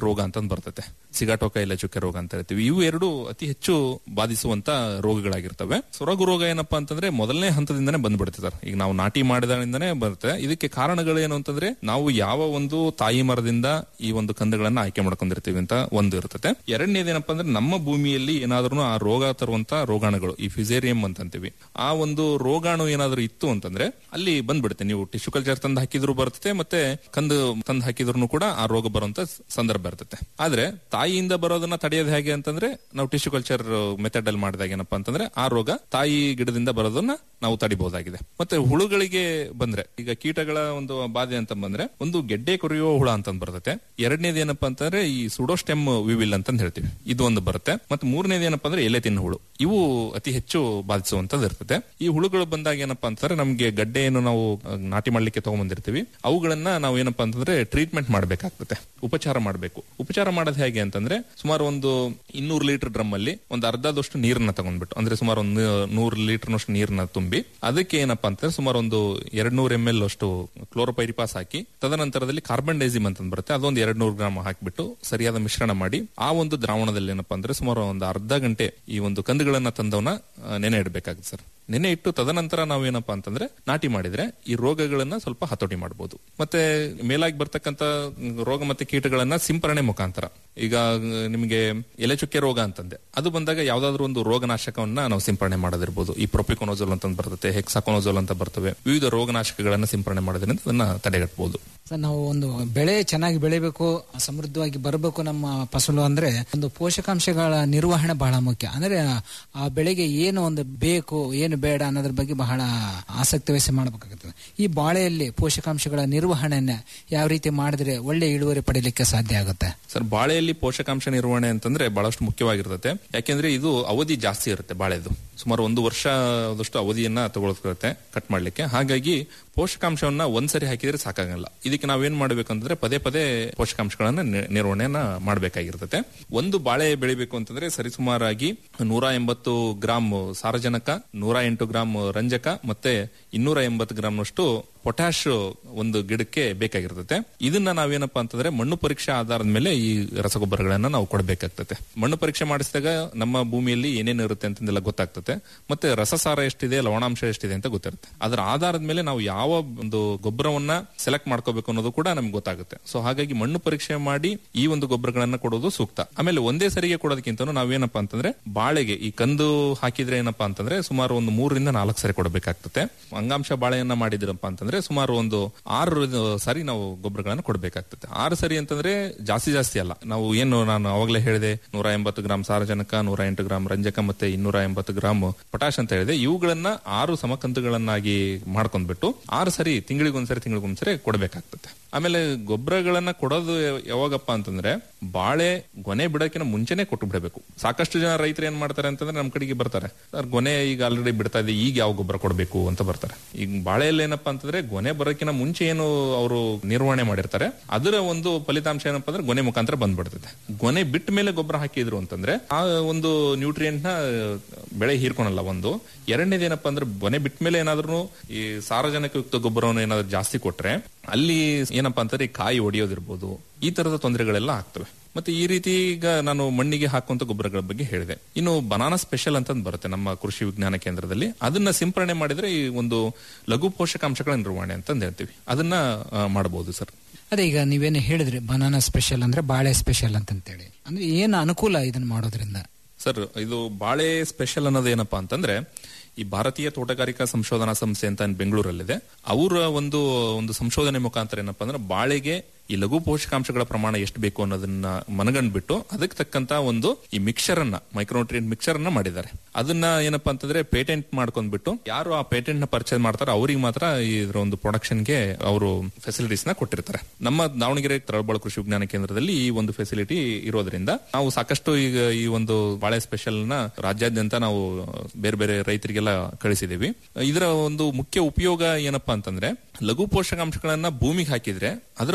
ರೋಗ ಅಂತ ಬರ್ತದೆ ಸಿಗಾಟೋಕ ಎಲೆ ಚುಕ್ಕೆ ರೋಗ ಅಂತ ಹೇಳ್ತೀವಿ ಇವು ಎರಡು ಅತಿ ಹೆಚ್ಚು ಬಾಧಿಸುವಂತ ರೋಗಗಳಾಗಿರ್ತವೆ ಸೊರಗು ರೋಗ ಏನಪ್ಪಾ ಅಂತಂದ್ರೆ ಮೊದಲನೇ ಹಂತದಿಂದನೇ ಬಂದ್ಬಿಡುತ್ತೆ ಸರ್ ಈಗ ನಾವು ನಾಟಿ ಮಾಡಿದಾಗಿಂದನೇ ಬರುತ್ತೆ ಇದಕ್ಕೆ ಕಾರಣಗಳು ಏನು ಅಂತಂದ್ರೆ ನಾವು ಯಾವ ಒಂದು ತಾಯಿ ಮರದಿಂದ ಈ ಒಂದು ಕಂದಗಳನ್ನ ಆಯ್ಕೆ ಮಾಡ್ಕೊಂಡಿರ್ತೀವಿ ಅಂತ ಒಂದು ಇರ್ತದೆ ಎರಡನೇದೇನಪ್ಪ ಅಂದ್ರೆ ನಮ್ಮ ಭೂಮಿಯಲ್ಲಿ ಏನಾದ್ರೂ ಆ ರೋಗ ತರುವಂತ ರೋಗಾಣುಗಳು ಈ ಫಿಸೇರಿಯಂ ಅಂತ ಅಂತೀವಿ ಆ ಒಂದು ರೋಗಾಣು ಏನಾದ್ರೂ ಇತ್ತು ಅಂತಂದ್ರೆ ಅಲ್ಲಿ ಬಂದ್ಬಿಡುತ್ತೆ ನೀವು ಟಿಶ್ಯೂ ಕಲ್ಚರ್ ತಂದು ಹಾಕಿದ್ರು ಬರ್ತದೆ ಮತ್ತೆ ಕಂದು ತಂದು ಹಾಕಿದ್ರು ಕೂಡ ಆ ರೋಗ ಬರುವಂತ ಸಂದರ್ಭ ಇರ್ತದೆ ಆದ್ರೆ ತಾಯಿಯಿಂದ ಬರೋದನ್ನ ತಡೆಯೋದು ಹೇಗೆ ಅಂತಂದ್ರೆ ನಾವು ಟಿಶ್ಯೂ ಕಲ್ಚರ್ ಮೆಥಡ್ ಅಲ್ಲಿ ಮಾಡಿದಾಗ ಏನಪ್ಪಾ ಅಂತಂದ್ರೆ ಆ ರೋಗ ತಾಯಿ ಗಿಡದಿಂದ ಬರೋದನ್ನ ನಾವು ತಡಿಬಹುದಾಗಿದೆ ಮತ್ತೆ ಹುಳುಗಳಿಗೆ ಬಂದ್ರೆ ಈಗ ಕೀಟಗಳ ಒಂದು ಬಾಧೆ ಅಂತ ಬಂದ್ರೆ ಒಂದು ಗೆಡ್ಡೆ ಕೊರೆಯುವ ಹುಳ ಅಂತ ಬರ್ತದೆ ಎರಡನೇದು ಏನಪ್ಪಾ ಅಂತಂದ್ರೆ ಈ ಸುಡೋಸ್ಟೆಮ್ ವಿವಿಲ್ ಅಂತ ಹೇಳ್ತೀವಿ ಇದು ಒಂದು ಬರುತ್ತೆ ಮತ್ತೆ ಮೂರನೇದು ಏನಪ್ಪಾ ಅಂದ್ರೆ ಎಲೆ ತಿನ್ನು ಹುಳು ಇವು ಅತಿ ಹೆಚ್ಚು ಬಾಧಿಸುವಂತದ್ದು ಇರ್ತದೆ ಈ ಹುಳುಗಳು ಬಂದಾಗ ಏನಪ್ಪಾ ಅಂತಂದ್ರೆ ನಮ್ಗೆ ಗಡ್ಡೆ ಏನು ನಾವು ಅಹ್, ನಾಟಿ ಮಾಡ್ಲಿಕ್ಕೆ ತಗೊಂಡ್ಬಂದಿರ್ತೀವಿ ಅವುಗಳನ್ನ ನಾವು ಏನಪ್ಪಾ ಅಂತಂದ್ರೆ ಟ್ರೀಟ್ಮೆಂಟ್ ಮಾಡ್ಬೇಕಾಗ್ತದೆ ಉಪಚಾರ ಮಾಡಬೇಕು ಉಪಚಾರ ಮಾಡೋದು ಹೇಗೆ ಅಂತಂದ್ರೆ ಸುಮಾರು ಒಂದು ಇನ್ನೂರು ಲೀಟರ್ ಡ್ರಮ್ ಅಲ್ಲಿ ಒಂದು ಅರ್ಧದಷ್ಟು ನೀರನ್ನ ತಗೊಂಡ್ಬಿಟ್ಟು ಅಂದ್ರೆ ಸುಮಾರು ಒಂದು ನೂರು ಲೀಟರ್ನಷ್ಟು ನೀರನ್ನ ತುಂಬಿ ಅದಕ್ಕೆ ಏನಪ್ಪಾ ಅಂತಂದ್ರೆ ಸುಮಾರು ಒಂದು ಎರಡ್ ನೂರ ಎಂ ಎಲ್ ಅಷ್ಟು ಕ್ಲೋರೋಪೈರಿಪಾಸ್ ಹಾಕಿ ತದನಂತರದಲ್ಲಿ ಕಾರ್ಬನ್ ಡೈಸಿಮ್ ಅಂತ ಬರುತ್ತೆ ಅದೊಂದು ಎರಡ್ ನೂರು ಗ್ರಾಮ್ ಹಾಕಿಬಿಟ್ಟು ಸರಿಯಾದ ಮಿಶ್ರಣ ಮಾಡಿ ಆ ಒಂದು ದ್ರಾವಣದಲ್ಲಿ ಏನಪ್ಪಾ ಅಂದ್ರೆ ಸುಮಾರು ಒಂದು ಅರ್ಧ ಗಂಟೆ ಈ ಒಂದು ಕಂದುಗಳನ್ನ ತಂದವನ್ನ ಆ, ನೆನೆ ಇಡಬೇಕಾಗುತ್ತೆ ಸರ್ ನೆನೆ ಇಟ್ಟು ತದನಂತರ ನಾವೇನಪ್ಪಾ ಅಂತಂದ್ರೆ ನಾಟಿ ಮಾಡಿದ್ರೆ ಈ ರೋಗಗಳನ್ನ ಸ್ವಲ್ಪ ಹತೋಟಿ ಮಾಡಬಹುದು ಮತ್ತೆ ಮೇಲಾಗಿ ಬರ್ತಕ್ಕಂತ ರೋಗ ಮತ್ತೆ ಕೀಟಗಳನ್ನ ಸಿಂಪರಣೆ ಮುಖಾಂತರ ಈಗ ನಿಮಗೆ ಎಲೆ ಚುಕ್ಕೆ ರೋಗ ಅಂತಂದೆ ಅದು ಬಂದಾಗ ಯಾವ್ದಾದ್ರು ಒಂದು ರೋಗನಾಶಕವನ್ನ ನಾವು ಸಿಂಪರಣೆ ಮಾಡೋದಿರ್ಬೋದು ಈ ಪ್ರೊಪಿಕೊನೋಜೋಲ್ ಅಂತ ಬರ್ತದೆ ಹೆಕ್ಸಾಕೊನೋಜೋಲ್ ಅಂತ ಬರ್ತವೆ ವಿವಿಧ ರೋಗನಾಶಕಗಳನ್ನ ಸಿಂಪರಣೆ ಮಾಡೋದ್ರಿಂದ ಅದನ್ನ ತಡೆಗಟ್ಟಬಹುದು ಸರ್ ನಾವು ಒಂದು ಬೆಳೆ ಚೆನ್ನಾಗಿ ಬೆಳಿಬೇಕು ಸಮೃದ್ಧವಾಗಿ ಬರಬೇಕು ನಮ್ಮ ಫಸಲು ಅಂದ್ರೆ ಒಂದು ಪೋಷಕಾಂಶಗಳ ನಿರ್ವಹಣೆ ಬಹಳ ಮುಖ್ಯ ಅಂದ್ರೆ ಆ ಬೆಳೆಗೆ ಏನು ಒಂದು ಬೇಕು ಏನು ಬೇಡ ಅನ್ನೋದ್ರ ಬಗ್ಗೆ ಬಹಳ ಆಸಕ್ತಿ ವಹಿಸಿ ಮಾಡಬೇಕಾಗುತ್ತದೆ ಈ ಬಾಳೆಯಲ್ಲಿ ಪೋಷಕಾಂಶಗಳ ನಿರ್ವಹಣೆಯನ್ನ ಯಾವ ರೀತಿ ಮಾಡಿದ್ರೆ ಒಳ್ಳೆ ಇಳುವರಿ ಪಡಿಲಿಕ್ಕೆ ಸಾಧ್ಯ ಆಗುತ್ತೆ ಸರ್ ಬಾಳೆಯಲ್ಲಿ ಪೋಷಕಾಂಶ ನಿರ್ವಹಣೆ ಅಂತಂದ್ರೆ ಬಹಳಷ್ಟು ಮುಖ್ಯವಾಗಿರ್ತದೆ ಯಾಕೆಂದ್ರೆ ಇದು ಅವಧಿ ಜಾಸ್ತಿ ಇರುತ್ತೆ ಬಾಳೆದು ಸುಮಾರು ಒಂದು ವರ್ಷದಷ್ಟು ಅವಧಿಯನ್ನ ತಗೊಳ್ತಿರುತ್ತೆ ಕಟ್ ಮಾಡ್ಲಿಕ್ಕೆ ಹಾಗಾಗಿ ಪೋಷಕಾಂಶವನ್ನ ಒಂದ್ಸರಿ ಹಾಕಿದ್ರೆ ಸಾಕಾಗಲ್ಲ ಇದಕ್ಕೆ ನಾವೇನ್ ಮಾಡ್ಬೇಕಂತಂದ್ರೆ ಪದೇ ಪದೇ ಪೋಷಕಾಂಶಗಳನ್ನ ನಿ- ನಿರ್ವಹಣೆಯನ್ನ ಮಾಡ್ಬೇಕಾಗಿರ್ತದೆ ಒಂದು ಬಾಳೆ ಬೆಳಿಬೇಕು ಅಂತಂದ್ರೆ ಸರಿಸುಮಾರಾಗಿ ನೂರ ಎಂಬತ್ತು ಗ್ರಾಮ್ ಸಾರಜನಕ ನೂರ ಎಂಟು ಗ್ರಾಮ್ ರಂಜಕ ಮತ್ತೆ ಇನ್ನೂರ ಎಂಬತ್ತು ಗ್ರಾಮ್ನಷ್ಟು ಪೊಟ್ಯಾಶ್ ಒಂದು ಗಿಡಕ್ಕೆ ಬೇಕಾಗಿರ್ತದೆ ಇದನ್ನ ನಾವೇನಪ್ಪಾ ಅಂತಂದ್ರೆ ಮಣ್ಣು ಪರೀಕ್ಷೆ ಆಧಾರದ ಮೇಲೆ ಈ ರಸಗೊಬ್ಬರಗಳನ್ನ ನಾವು ಕೊಡಬೇಕಾಗ್ತದೆ ಮಣ್ಣು ಪರೀಕ್ಷೆ ಮಾಡಿಸಿದಾಗ ನಮ್ಮ ಭೂಮಿಯಲ್ಲಿ ಏನೇನು ಇರುತ್ತೆ ಅಂತಂದೆಲ್ಲ ಗೊತ್ತಾಗ್ತದೆ ಮತ್ತೆ ರಸಸಾರ ಎಷ್ಟಿದೆ ಲವಣಾಂಶ ಎಷ್ಟಿದೆ ಅಂತ ಗೊತ್ತಿರುತ್ತೆ ಅದರ ಆಧಾರದ ಮೇಲೆ ನಾವು ಯಾವ ಒಂದು ಗೊಬ್ಬರವನ್ನ ಸೆಲೆಕ್ಟ್ ಮಾಡ್ಕೋಬೇಕು ಅನ್ನೋದು ಕೂಡ ನಮ್ಗೆ ಗೊತ್ತಾಗುತ್ತೆ ಸೊ ಹಾಗಾಗಿ ಮಣ್ಣು ಪರೀಕ್ಷೆ ಮಾಡಿ ಈ ಒಂದು ಗೊಬ್ಬರಗಳನ್ನ ಕೊಡೋದು ಸೂಕ್ತ ಆಮೇಲೆ ಒಂದೇ ಸರಿಗೆ ಕೊಡೋದಕ್ಕಿಂತ ನಾವೇನಪ್ಪಾ ಅಂತಂದ್ರೆ ಬಾಳೆಗೆ ಈ ಕಂದು ಹಾಕಿದ್ರೆ ಏನಪ್ಪಾ ಅಂತಂದ್ರೆ ಸುಮಾರು ಒಂದು ಮೂರರಿಂದ ನಾಲ್ಕು ಸರಿ ಕೊಡಬೇಕಾಗ್ತದೆ ಅಂಗಾಂಶ ಬಾಳೆಯನ್ನ ಮಾಡಿದ್ರಪ್ಪ ಅಂತಂದ್ರೆ ಸುಮಾರು ಒಂದು ಆರು ಸರಿ ನಾವು ಗೊಬ್ಬರಗಳನ್ನ ಕೊಡಬೇಕಾಗ್ತದೆ ಆರು ಸರಿ ಅಂತಂದ್ರೆ ಜಾಸ್ತಿ ಜಾಸ್ತಿ ಅಲ್ಲ ನಾವು ಏನು ನಾನು ಅವಾಗಲೇ ಹೇಳಿದೆ ನೂರ ಎಂಬತ್ತು ಗ್ರಾಮ್ ಸಾರಜನಕ ನೂರ ಎಂಟು ಗ್ರಾಮ್ ರಂಜಕ ಮತ್ತೆ ಇನ್ನೂರ ಎಂಬತ್ತು ಗ್ರಾಮ್ ಪೊಟ್ಯಾಶ್ ಅಂತ ಹೇಳಿದೆ ಇವುಗಳನ್ನ ಆರು ಸಮಕಂತುಗಳನ್ನಾಗಿ ಮಾಡ್ಕೊಂಡ್ಬಿಟ್ಟು ಆರು ಸರಿ ತಿಂಗಳಿಗೊಂದ್ಸರಿ ತಿಂಗಳಿಗೊಂದ್ಸರಿ ಕೊಡಬೇಕಾಗ್ತದೆ ಆಮೇಲೆ ಗೊಬ್ಬರಗಳನ್ನ ಕೊಡೋದು ಯಾವಾಗಪ್ಪ ಅಂತಂದ್ರೆ ಬಾಳೆ ಗೊನೆ ಬಿಡೋಕಿನ ಮುಂಚೆನೆ ಕೊಟ್ಟು ಬಿಡಬೇಕು ಸಾಕಷ್ಟು ಜನ ರೈತರು ಏನ್ ಮಾಡ್ತಾರೆ ಅಂತಂದ್ರೆ ನಮ್ ಕಡೆಗೆ ಬರ್ತಾರೆ ಸರ್ ಗೊನೆ ಈಗ ಆಲ್ರೆಡಿ ಬಿಡ್ತಾ ಇದೆ ಈಗ ಯಾವ ಗೊಬ್ಬರ ಕೊಡಬೇಕು ಅಂತ ಬರ್ತಾರೆ ಈಗ ಬಾಳೆಯಲ್ಲಿ ಏನಪ್ಪಾ ಅಂತಂದ್ರೆ ಗೊನೆ ಬರೋಕಿನ ಮುಂಚೆ ಏನು ಅವರು ನಿರ್ವಹಣೆ ಮಾಡಿರ್ತಾರೆ ಅದರ ಒಂದು ಫಲಿತಾಂಶ ಏನಪ್ಪಾ ಅಂದ್ರೆ ಗೊನೆ ಮುಖಾಂತರ ಬಂದ್ಬಿಡ್ತದೆ ಗೊನೆ ಬಿಟ್ಟ ಮೇಲೆ ಗೊಬ್ಬರ ಹಾಕಿದ್ರು ಅಂತಂದ್ರೆ ಆ ಒಂದು ನ್ಯೂಟ್ರಿಯೆಂಟ್ ನ ಬೆಳೆ ಹೀರ್ಕೊಳಲ್ಲ ಒಂದು ಎರಡನೇದು ಏನಪ್ಪಾ ಅಂದ್ರೆ ಗೊನೆ ಬಿಟ್ಟ ಮೇಲೆ ಏನಾದ್ರೂ ಈ ಸಾರಜನಕಯುಕ್ತ ಗೊಬ್ಬರವನ್ನು ಏನಾದ್ರು ಜಾಸ್ತಿ ಕೊಟ್ರೆ ಅಲ್ಲಿ ಏನಪ್ಪಾ ಅಂತಂದ್ರೆ ಈ ಕಾಯಿ ಒಡೆಯೋದಿರ್ಬೋದು ಈ ತರದ ತೊಂದರೆಗಳೆಲ್ಲ ಆಗ್ತವೆ ಮತ್ತೆ ಈ ರೀತಿ ಈಗ ನಾನು ಮಣ್ಣಿಗೆ ಹಾಕುವಂತ ಗೊಬ್ಬರಗಳ ಬಗ್ಗೆ ಹೇಳಿದೆ ಇನ್ನು ಬನಾನಾ ಸ್ಪೆಷಲ್ ಅಂತ ಬರುತ್ತೆ ನಮ್ಮ ಕೃಷಿ ವಿಜ್ಞಾನ ಕೇಂದ್ರದಲ್ಲಿ ಅದನ್ನ ಸಿಂಪರಣೆ ಮಾಡಿದ್ರೆ ಈ ಒಂದು ಲಘು ಪೋಷಕಾಂಶಗಳ ನಿರ್ವಹಣೆ ಅಂತ ಹೇಳ್ತೀವಿ ಅದನ್ನ ಆ, ಮಾಡಬಹುದು ಸರ್ ಅದೇ ಈಗ ನೀವೇನು ಹೇಳಿದ್ರಿ ಬನಾನಾ ಸ್ಪೆಷಲ್ ಅಂದ್ರೆ ಬಾಳೆ ಸ್ಪೆಷಲ್ ಅಂತಂತೇಳಿ ಅಂದ್ರೆ ಏನು ಅನುಕೂಲ ಇದನ್ನ ಮಾಡೋದ್ರಿಂದ ಸರ್ ಇದು ಬಾಳೆ ಸ್ಪೆಷಲ್ ಅನ್ನೋದು ಏನಪ್ಪಾ ಅಂತಂದ್ರೆ ಈ ಭಾರತೀಯ ತೋಟಗಾರಿಕಾ ಸಂಶೋಧನಾ ಸಂಸ್ಥೆ ಅಂತ ಬೆಂಗಳೂರಲ್ಲಿದೆ ಅವರ ಒಂದು ಒಂದು ಸಂಶೋಧನೆ ಮುಖಾಂತರ ಏನಪ್ಪಾ ಅಂದ್ರೆ ಬಾಳೆಗೆ ಈ ಲಘು ಪೋಷಕಾಂಶಗಳ ಪ್ರಮಾಣ ಎಷ್ಟು ಬೇಕು ಅನ್ನೋದನ್ನ ಮನಗಂಡ್ಬಿಟ್ಟು ಅದಕ್ಕೆ ತಕ್ಕಂತ ಒಂದು ಈ ಮಿಕ್ಸರ್ ಅನ್ನ ಮೈಕ್ರೋಟ್ರಿಯನ್ ಮಿಕ್ಸರ್ ಅನ್ನ ಮಾಡಿದ್ದಾರೆ ಅದನ್ನ ಏನಪ್ಪಾ ಅಂತಂದ್ರೆ ಪೇಟೆಂಟ್ ಮಾಡ್ಕೊಂಡ್ಬಿಟ್ಟು ಯಾರು ಆ ಪೇಟೆಂಟ್ ನ ಪರ್ಚೇಸ್ ಮಾಡ್ತಾರೋ ಅವ್ರಿಗೆ ಮಾತ್ರ ಇದರ ಒಂದು ಪ್ರೊಡಕ್ಷನ್ ಗೆ ಅವರು ಫೆಸಿಲಿಟೀಸ್ ನ ಕೊಟ್ಟಿರ್ತಾರೆ ನಮ್ಮ ದಾವಣಗೆರೆ ತರಳಬಾಳು ಕೃಷಿ ವಿಜ್ಞಾನ ಕೇಂದ್ರದಲ್ಲಿ ಈ ಒಂದು ಫೆಸಿಲಿಟಿ ಇರೋದ್ರಿಂದ ನಾವು ಸಾಕಷ್ಟು ಈಗ ಈ ಒಂದು ಬಾಳೆ ಸ್ಪೆಷಲ್ ನ ರಾಜ್ಯಾದ್ಯಂತ ನಾವು ಬೇರೆ ಬೇರೆ ರೈತರಿಗೆಲ್ಲ ಕಳಿಸಿದೀವಿ ಇದರ ಒಂದು ಮುಖ್ಯ ಉಪಯೋಗ ಏನಪ್ಪಾ ಅಂತಂದ್ರೆ ಲಘು ಪೋಷಕಾಂಶಗಳನ್ನ ಭೂಮಿಗೆ ಹಾಕಿದ್ರೆ ಅದರ ಉಪಯೋಗ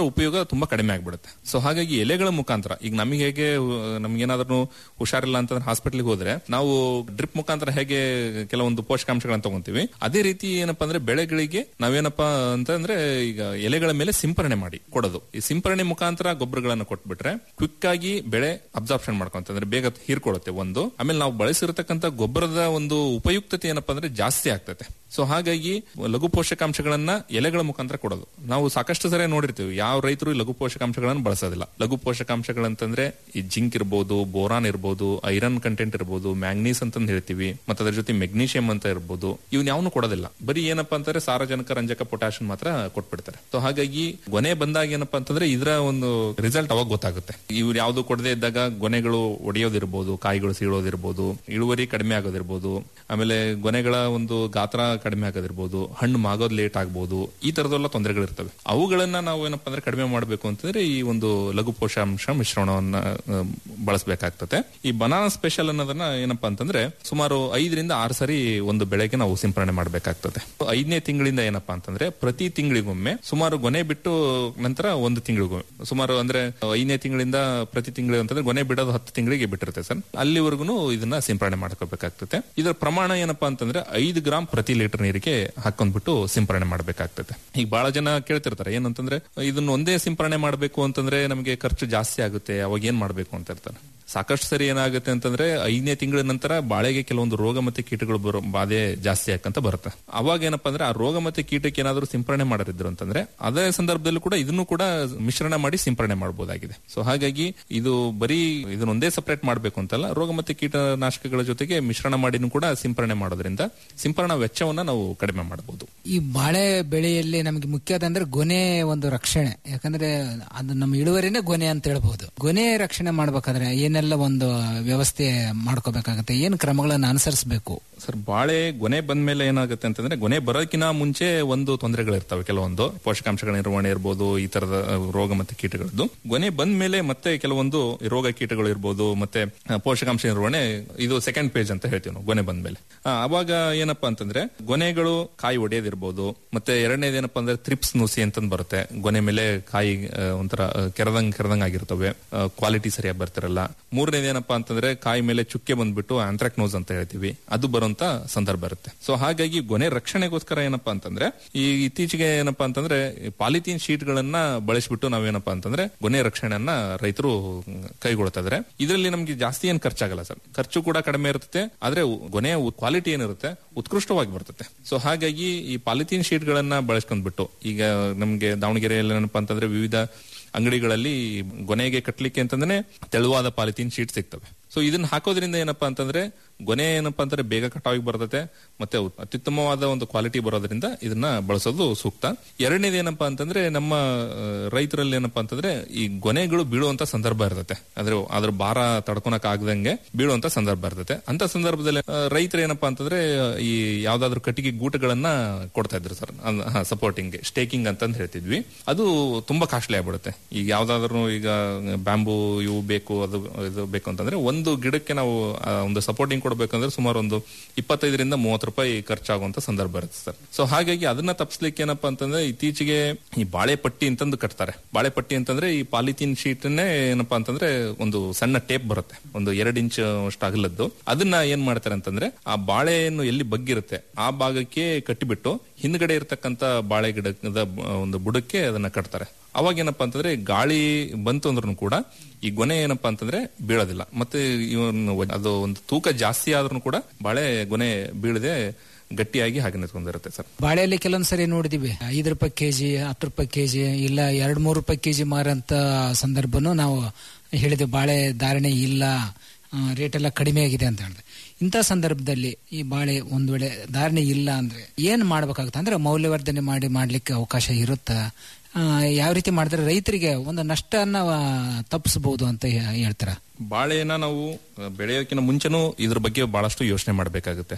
ತುಂಬಾ ಕಡಿಮೆ ಆಗ್ಬಿಡುತ್ತೆ ಸೊ ಹಾಗಾಗಿ ಎಲೆಗಳ ಮುಖಾಂತರ ಈಗ ನಮಗೆ ಹೇಗೆ ನಮ್ಗೇನಾದ್ರೂ ಹುಷಾರಿಲ್ಲ ಅಂತಂದ್ರೆ ಹಾಸ್ಪಿಟಲ್ಗೆ ಹೋದ್ರೆ ನಾವು ಡ್ರಿಪ್ ಮುಖಾಂತರ ಹೇಗೆ ಕೆಲವೊಂದು ಪೋಷಕಾಂಶಗಳನ್ನ ತಗೊಂತೀವಿ ಅದೇ ರೀತಿ ಏನಪ್ಪಾ ಅಂದ್ರೆ ಬೆಳೆಗಳಿಗೆ ನಾವೇನಪ್ಪಾ ಅಂತಂದ್ರೆ ಈಗ ಎಲೆಗಳ ಮೇಲೆ ಸಿಂಪರಣೆ ಮಾಡಿ ಕೊಡೋದು ಈ ಸಿಂಪರಣೆ ಮುಖಾಂತರ ಗೊಬ್ಬರಗಳನ್ನು ಕೊಟ್ಬಿಟ್ರೆ ಕ್ವಿಕ್ ಆಗಿ ಬೆಳೆ ಅಬ್ಸಾರ್ಪ್ಷನ್ ಮಾಡ್ಕೊಂತಂದ್ರೆ ಬೇಗ ಹೀರ್ಕೊಳ್ಳುತ್ತೆ ಒಂದು ಆಮೇಲೆ ನಾವು ಬಳಸಿರತಕ್ಕಂತ ಗೊಬ್ಬರದ ಒಂದು ಉಪಯುಕ್ತತೆ ಏನಪ್ಪಾ ಅಂದ್ರೆ ಜಾಸ್ತಿ ಆಗ್ತದೆ ಸೊ ಹಾಗಾಗಿ ಲಘು ಪೋಷಕಾಂಶಗಳನ್ನ ಎಲೆಗಳ ಮುಖಾಂತರ ಕೊಡೋದು ನಾವು ಸಾಕಷ್ಟು ಸರಿ ನೋಡಿರ್ತೀವಿ ಯಾವ ರೈತರು ಈ ಲಘು ಪೋಷಕಾಂಶಗಳನ್ನು ಬಳಸೋದಿಲ್ಲ ಲಘು ಪೋಷಕಾಂಶಗಳಂತಂದ್ರೆ ಈ ಜಿಂಕ್ ಇರ್ಬೋದು ಬೋರಾನ್ ಇರ್ಬೋದು ಐರನ್ ಕಂಟೆಂಟ್ ಇರ್ಬೋದು ಮ್ಯಾಂಗ್ನೀಸ್ ಅಂತಂದು ಹೇಳ್ತೀವಿ ಮತ್ತೆ ಅದ್ರ ಜೊತೆ ಮೆಗ್ನೀಷಿಯಂ ಅಂತ ಇರ್ಬೋದು ಇವ್ನ ಯಾವನು ಕೊಡೋದಿಲ್ಲ ಬರೀ ಏನಪ್ಪಾ ಅಂತಂದ್ರೆ ಸಾರಜನಕ ರಂಜಕ ಪೊಟ್ಯಾಷನ್ ಮಾತ್ರ ಕೊಟ್ಬಿಡ್ತಾರೆ ಸೊ ಹಾಗಾಗಿ ಗೊನೆ ಬಂದಾಗ ಏನಪ್ಪಾ ಅಂತಂದ್ರೆ ಇದರ ಒಂದು ರಿಸಲ್ಟ್ ಅವಾಗ ಗೊತ್ತಾಗುತ್ತೆ ಇವ್ರು ಯಾವ್ದು ಕೊಡದೇ ಇದ್ದಾಗ ಗೊನೆಗಳು ಒಡೆಯೋದಿರ್ಬೋದು ಕಾಯಿಗಳು ಸೀಳೋದಿರ್ಬೋದು ಇಳುವರಿ ಕಡಿಮೆ ಆಗೋದಿರ್ಬೋದು ಆಮೇಲೆ ಗೊನೆಗಳ ಒಂದು ಗಾತ್ರ ಕಡಿಮೆ ಆಗೋದಿರ್ಬೋದು ಹಣ್ಣು ಮಾಗೋದ್ ಲೇಟ್ ಆಗ್ಬೋದು ಈ ತರದೆಲ್ಲ ತೊಂದರೆಗಳಿರ್ತವೆ ಅವುಗಳನ್ನ ನಾವು ಏನಪ್ಪಾ ಅಂದ್ರೆ ಕಡಿಮೆ ಮಾಡಬೇಕು ಅಂತಂದ್ರೆ ಈ ಒಂದು ಲಘು ಪೋಷಾಂಶ ಮಿಶ್ರಣವನ್ನ ಆ, ಬಳಸಬೇಕಾಗ್ತದೆ ಈ ಬನಾನಾ ಸ್ಪೆಷಲ್ ಅನ್ನೋದನ್ನ ಏನಪ್ಪಾ ಅಂತಂದ್ರೆ ಸುಮಾರು ಐದರಿಂದ ಆರು ಸರಿ ಒಂದು ಬೆಳೆಗೆ ನಾವು ಸಿಂಪರಣೆ ಮಾಡಬೇಕಾಗ್ತದೆ ಐದನೇ ತಿಂಗಳಿಂದ ಏನಪ್ಪಾ ಅಂತಂದ್ರೆ ಪ್ರತಿ ತಿಂಗಳಿಗೊಮ್ಮೆ ಸುಮಾರು ಗೊನೆ ಬಿಟ್ಟು ನಂತರ ಒಂದು ತಿಂಗಳಿಗೊಮ್ಮೆ ಸುಮಾರು ಅಂದ್ರೆ ಐದನೇ ತಿಂಗಳಿಂದ ಪ್ರತಿ ತಿಂಗಳು ಅಂತಂದ್ರೆ ಗೊನೆ ಬಿಡೋದು ಹತ್ತು ತಿಂಗಳಿಗೆ ಬಿಟ್ಟಿರುತ್ತೆ ಸರ್ ಅಲ್ಲಿವರೆಗೂ ಇದನ್ನ ಸಿಂಪರಣೆ ಮಾಡ್ಕೋಬೇಕಾಗ್ತದೆ ಇದರ ಪ್ರಮಾಣ ಏನಪ್ಪಾ ಅಂತಂದ್ರೆ ಐದು ಗ್ರಾಮ್ ಪ್ರತಿ ಲೀಟರ್ ನೀರಿಗೆ ಹಾಕೊಂಡ್ಬಿಟ್ಟು ಸಿಂಪರಣೆ ಮಾಡಬೇಕಾಗ್ತದೆ ಈಗ ಬಹಳ ಜನ ಕೇಳ್ತಿರ್ತಾರೆ ಏನಂತಂದ್ರೆ ಇದನ್ನ ಒಂದೇ ಸಿಂಪರಣೆ ಮಾಡಬೇಕು ಅಂತಂದ್ರೆ ನಮಗೆ ಖರ್ಚು ಜಾಸ್ತಿ ಆಗುತ್ತೆ ಅವಾಗ ಏನ್ ಮಾಡ್ಬೇಕು ಅಂತ ಇರ್ತಾರೆ ಸಾಕಷ್ಟು ಸರಿ ಏನಾಗುತ್ತೆ ಅಂತಂದ್ರೆ ಐದನೇ ತಿಂಗಳ ನಂತರ ಬಾಳೆಗೆ ಕೆಲವೊಂದು ರೋಗ ಮತ್ತೆ ಕೀಟಗಳು ಬರೋ ಬಾಧೆ ಜಾಸ್ತಿ ಆಕಂತ ಬರುತ್ತೆ ಅವಾಗ ಏನಪ್ಪಾ ಅಂದ್ರೆ ಆ ರೋಗ ಮತ್ತೆ ಕೀಟಕ್ಕೆ ಏನಾದ್ರು ಸಿಂಪರಣೆ ಮಾಡಿದ್ರು ಅಂತಂದ್ರೆ ಅದೇ ಸಂದರ್ಭದಲ್ಲೂ ಕೂಡ ಇದನ್ನು ಕೂಡ ಮಿಶ್ರಣ ಮಾಡಿ ಸಿಂಪರಣೆ ಮಾಡಬಹುದಾಗಿದೆ ಸೊ ಹಾಗಾಗಿ ಇದು ಬರೀ ಇದನ್ನ ಒಂದೇ ಸಪರೇಟ್ ಮಾಡಬೇಕು ಅಂತಲ್ಲ ರೋಗ ಮತ್ತೆ ಕೀಟನಾಶಕಗಳ ಜೊತೆಗೆ ಮಿಶ್ರಣ ಮಾಡಿನೂ ಕೂಡ ಸಿಂಪರಣೆ ಮಾಡೋದ್ರಿಂದ ಸಿಂಪರಣಾ ವೆಚ್ಚವನ್ನ ನಾವು ಕಡಿಮೆ ಮಾಡಬಹುದು ಈ ಬಾಳೆ ಬೆಳೆಯಲ್ಲಿ ನಮಗೆ ಮುಖ್ಯವಾದ ಅಂದ್ರೆ ಗೊನೆ ಒಂದು ರಕ್ಷಣೆ ಯಾಕಂದ್ರೆ ಅದು ನಮ್ಮ ಇಳುವರಿನೇ ಗೊನೆ ಅಂತ ಹೇಳ್ಬಹುದು ಗೊನೆ ರಕ್ಷಣೆ ಮಾಡ್ಬೇಕಾದ್ರೆ ಏನೆಲ್ಲ ಒಂದು ವ್ಯವಸ್ಥೆ ಮಾಡ್ಕೋಬೇಕಾಗತ್ತೆ ಏನ್ ಕ್ರಮಗಳನ್ನ ಅನುಸರಿಸಬೇಕು ಸರ್ ಬಾಳೆ ಗೊನೆ ಬಂದ್ಮೇಲೆ ಏನಾಗುತ್ತೆ ಅಂತಂದ್ರೆ ಗೊನೆ ಬರೋಕಿನ ಮುಂಚೆ ಒಂದು ತೊಂದರೆಗಳಿರ್ತವೆ ಕೆಲವೊಂದು ಪೋಷಕಾಂಶಗಳ ನಿರ್ವಹಣೆ ಇರ್ಬೋದು ಈ ತರದ ಆ, ರೋಗ ಮತ್ತೆ ಕೀಟಗಳದ್ದು ಗೊನೆ ಬಂದ್ಮೇಲೆ ಮತ್ತೆ ಕೆಲವೊಂದು ರೋಗ ಕೀಟಗಳು ಇರ್ಬೋದು ಮತ್ತೆ ಆ, ಪೋಷಕಾಂಶ ನಿರ್ವಹಣೆ ಇದು ಸೆಕೆಂಡ್ ಪೇಜ್ ಅಂತ ಹೇಳ್ತೀವಿ ನಾವು ಗೊನೆ ಬಂದ್ಮೇಲೆ ಆ, ಅವಾಗ ಏನಪ್ಪಾ ಅಂತಂದ್ರೆ ಗೊನೆಗಳು ಕಾಯಿ ಒಡೆಯೋದಿರ್ಬೋದು ಮತ್ತೆ ಎರಡನೇದೇನಪ್ಪಾ ಅಂದ್ರೆ ತ್ರಿಪ್ಸ್ ನುಸಿ ಅಂತಂದ್ ಬರುತ್ತೆ ಗೊನೆ ಮೇಲೆ ಕಾಯಿ ಆ, ಒಂಥರ ಆ, ಕೆರದಂಗ್ ಕೆರದಂಗ್ ಆಗಿರ್ತವೆ ಕ್ವಾಲಿಟಿ ಸರಿಯಾಗಿ ಬರ್ತಿರಲ್ಲ ಮೂರನೇದೇನಪ್ಪಾ ಅಂತಂದ್ರೆ ಕಾಯಿ ಮೇಲೆ ಚುಕ್ಕೆ ಬಂದ್ಬಿಟ್ಟು ಆಂಥ್ರಾಕ್ನೋಸ್ ಅಂತ ಹೇಳ್ತೀವಿ ಅದು ಬರುವಂತ ಸಂದರ್ಭ ಇರುತ್ತೆ ಸೊ ಹಾಗಾಗಿ ಗೊನೆ ರಕ್ಷಣೆಗೋಸ್ಕರ ಏನಪ್ಪಾ ಅಂತಂದ್ರೆ ಈ ಇತ್ತೀಚೆಗೆ ಏನಪ್ಪಾ ಅಂತಂದ್ರೆ ಪಾಲಿಥೀನ್ ಶೀಟ್ ಗಳನ್ನ ಬಳಸ್ಬಿಟ್ಟು ನಾವೇನಪ್ಪಾ ಅಂತಂದ್ರೆ ಗೊನೆ ರಕ್ಷಣೆಯನ್ನ ರೈತರು ಕೈಗೊಳ್ತಾ ಇದಾರೆ ಇದರಲ್ಲಿ ನಮ್ಗೆ ಜಾಸ್ತಿ ಏನ್ ಖರ್ಚಾಗಲ್ಲ ಸರ್ ಖರ್ಚು ಕೂಡ ಕಡಿಮೆ ಇರುತ್ತೆ ಆದ್ರೆ ಗೊನೆಯ ಕ್ವಾಲಿಟಿ ಏನಿರುತ್ತೆ ಉತ್ಕೃಷ್ಟವಾಗಿ ಬರ್ತದೆ ಸೊ ಹಾಗಾಗಿ ಈ ಪಾಲಿಥೀನ್ ಶೀಟ್ ಗಳನ್ನ ಬಳಸ್ಕೊಂಡ್ಬಿಟ್ಟು ಈಗ ನಮ್ಗೆ ದಾವಣಗೆರೆಯಲ್ಲಿ ಏನಪ್ಪಾ ಅಂತಂದ್ರೆ ವಿವಿಧ ಅಂಗಡಿಗಳಲ್ಲಿ ಗೊನೆಗೆ ಕಟ್ಲಿಕ್ಕೆ ಅಂತಂದ್ರೆ ತೆಳುವಾದ ಪಾಲಿಥೀನ್ ಶೀಟ್ ಸಿಗ್ತವೆ ಸೊ ಇದನ್ನ ಹಾಕೋದ್ರಿಂದ ಏನಪ್ಪಾ ಅಂತಂದ್ರೆ ಗೊನೆ ಏನಪ್ಪಾ ಅಂತಂದ್ರೆ ಬೇಗ ಕಟಾವಿಗೆ ಬರ್ತದೆ ಮತ್ತೆ ಉತ್- ಅತ್ಯುತ್ತಮವಾದ ಒಂದು ಕ್ವಾಲಿಟಿ ಬರೋದ್ರಿಂದ ಇದನ್ನ ಬಳಸೋದು ಸೂಕ್ತ ಎರಡನೇದು ಏನಪ್ಪಾ ಅಂತಂದ್ರೆ ನಮ್ಮ ಆ, ರೈತರಲ್ಲಿ ಏನಪ್ಪಾ ಅಂತಂದ್ರೆ ಈ ಗೊನೆಗಳು ಬೀಳುವಂತ ಸಂದರ್ಭ ಇರ್ತದೆ ಅಂದ್ರೆ ಅದ್ರ ಭಾರ ತಡ್ಕೊಳಕ್ ಆಗದಂಗೆ ಬೀಳುವಂತ ಸಂದರ್ಭ ಇರ್ತದೆ ಅಂತ ಸಂದರ್ಭದಲ್ಲಿ ಆ, ರೈತರು ಏನಪ್ಪಾ ಅಂತಂದ್ರೆ ಈ ಯಾವ್ದಾದ್ರು ಕಟ್ಟಿಗೆ ಗೂಟಗಳನ್ನ ಕೊಡ್ತಾ ಇದ್ರು ಸರ್ ಸಪೋರ್ಟಿಂಗ್ ಸ್ಟೇಕಿಂಗ್ ಅಂತಂದ್ ಹೇಳ್ತಿದ್ವಿ ಅದು ತುಂಬಾ ಕಾಸ್ಟ್ಲಿ ಆಗ್ಬಿಡುತ್ತೆ ಈಗ ಯಾವ್ದಾದ್ರು ಈಗ ಬ್ಯಾಂಬೂ ಇವು ಬೇಕು ಅದು ಇದು ಬೇಕು ಅಂತಂದ್ರೆ ಒಂದು ಗಿಡಕ್ಕೆ ನಾವು ಆ, ಒಂದು ಸಪೋರ್ಟಿಂಗ್ ಕೊಡ್ಬೇಕಂದ್ರೆ ಸುಮಾರು ಒಂದು ಇಪ್ಪತ್ತೈದರಿಂದ ಮೂವತ್ತು ರೂಪಾಯಿ ಖರ್ಚಾಗುವಂತ ಸಂದರ್ಭ ಇರುತ್ತೆ ಸರ್ ಸೊ ಹಾಗಾಗಿ ಅದನ್ನ ತಪ್ಪಿಸ್ಲಿಕ್ಕೆ ಏನಪ್ಪಾ ಅಂತಂದ್ರೆ ಇತ್ತೀಚೆಗೆ ಈ ಬಾಳೆ ಪಟ್ಟಿ ಅಂತಂದು ಕಟ್ತಾರೆ ಬಾಳೆ ಪಟ್ಟಿ ಅಂತಂದ್ರೆ ಈ ಪಾಲಿಥೀನ್ ಶೀಟ್ ಏನಪ್ಪಾ ಅಂತಂದ್ರೆ ಒಂದು ಸಣ್ಣ ಟೇಪ್ ಬರುತ್ತೆ ಒಂದು ಎರಡು ಇಂಚ್ ಅಷ್ಟು ಅಗಲದ್ದು ಅದನ್ನ ಏನ್ ಮಾಡ್ತಾರೆ ಅಂತಂದ್ರೆ ಆ ಬಾಳೆಯನ್ನು ಎಲ್ಲಿ ಬಗ್ಗಿರುತ್ತೆ ಆ ಭಾಗಕ್ಕೆ ಕಟ್ಟಿಬಿಟ್ಟು ಹಿಂದ್ಗಡೆ ಇರತಕ್ಕಂತ ಬಾಳೆ ಗಿಡದ ಬ- ಒಂದು ಬುಡಕ್ಕೆ ಅದನ್ನ ಕಟ್ತಾರೆ ಅವಾಗ ಏನಪ್ಪಾ ಅಂತಂದ್ರೆ ಗಾಳಿ ಬಂತು ಅಂದ್ರೂ ಕೂಡ ಈ ಗೊನೆ ಏನಪ್ಪಾ ಅಂತಂದ್ರೆ ಬೀಳೋದಿಲ್ಲ ಮತ್ತೆ ಇವನ್ ಅದು ಒಂದು ತೂಕ ಜಾಸ್ತಿ ಆದ್ರೂ ಕೂಡ ಬಾಳೆ ಗೊನೆ ಬೀಳದೆ ಗಟ್ಟಿಯಾಗಿ ಹಾಗೆ ನಿಂತ್ಕೊಂಡಿರುತ್ತೆ ಸರ್ ಬಾಳೆಯಲ್ಲಿ ಕೆಲವೊಂದ್ ಸರಿ ನೋಡಿದೀವಿ ಐದು ರೂಪಾಯಿ ಕೆಜಿ ಹತ್ತು ರೂಪಾಯಿ ಕೆಜಿ ಇಲ್ಲ ಎರಡ್ ಮೂರು ರೂಪಾಯಿ ಕೆಜಿ ಮಾರಂತ ಸಂದರ್ಭನು ನಾವು ಹೇಳಿದ್ವಿ ಬಾಳೆ ಧಾರಣೆ ಇಲ್ಲ ರೇಟ್ ಎಲ್ಲ ಕಡಿಮೆ ಆಗಿದೆ ಅಂತ ಹೇಳಿದೆ ಇಂಥ ಸಂದರ್ಭದಲ್ಲಿ ಈ ಬಾಳೆ ಒಂದ್ ವೇಳೆ ಧಾರಣೆ ಇಲ್ಲ ಅಂದ್ರೆ ಏನ್ ಮಾಡ್ಬೇಕಾಗುತ್ತೆ ಅಂದ್ರೆ ಮೌಲ್ಯವರ್ಧನೆ ಮಾಡಿ ಮಾಡ್ಲಿಕ್ಕೆ ಅವಕಾಶ ಇರುತ್ತಾ ಆ, ಯಾವ ರೀತಿ ಮಾಡಿದ್ರೆ ರೈತರಿಗೆ ಒಂದು ನಷ್ಟನ ತಪ್ಪಿಸಬಹುದು ಅಂತ ಹೇ- ಹೇಳ್ತೀರಾ ಬಾಳೆನ ನಾವು ಆ, ಬೆಳೆಯೋಕ್ಕಿಂತ ಮುಂಚೆನೂ ಇದ್ರ ಬಗ್ಗೆ ಬಹಳಷ್ಟು ಯೋಚನೆ ಮಾಡಬೇಕಾಗುತ್ತೆ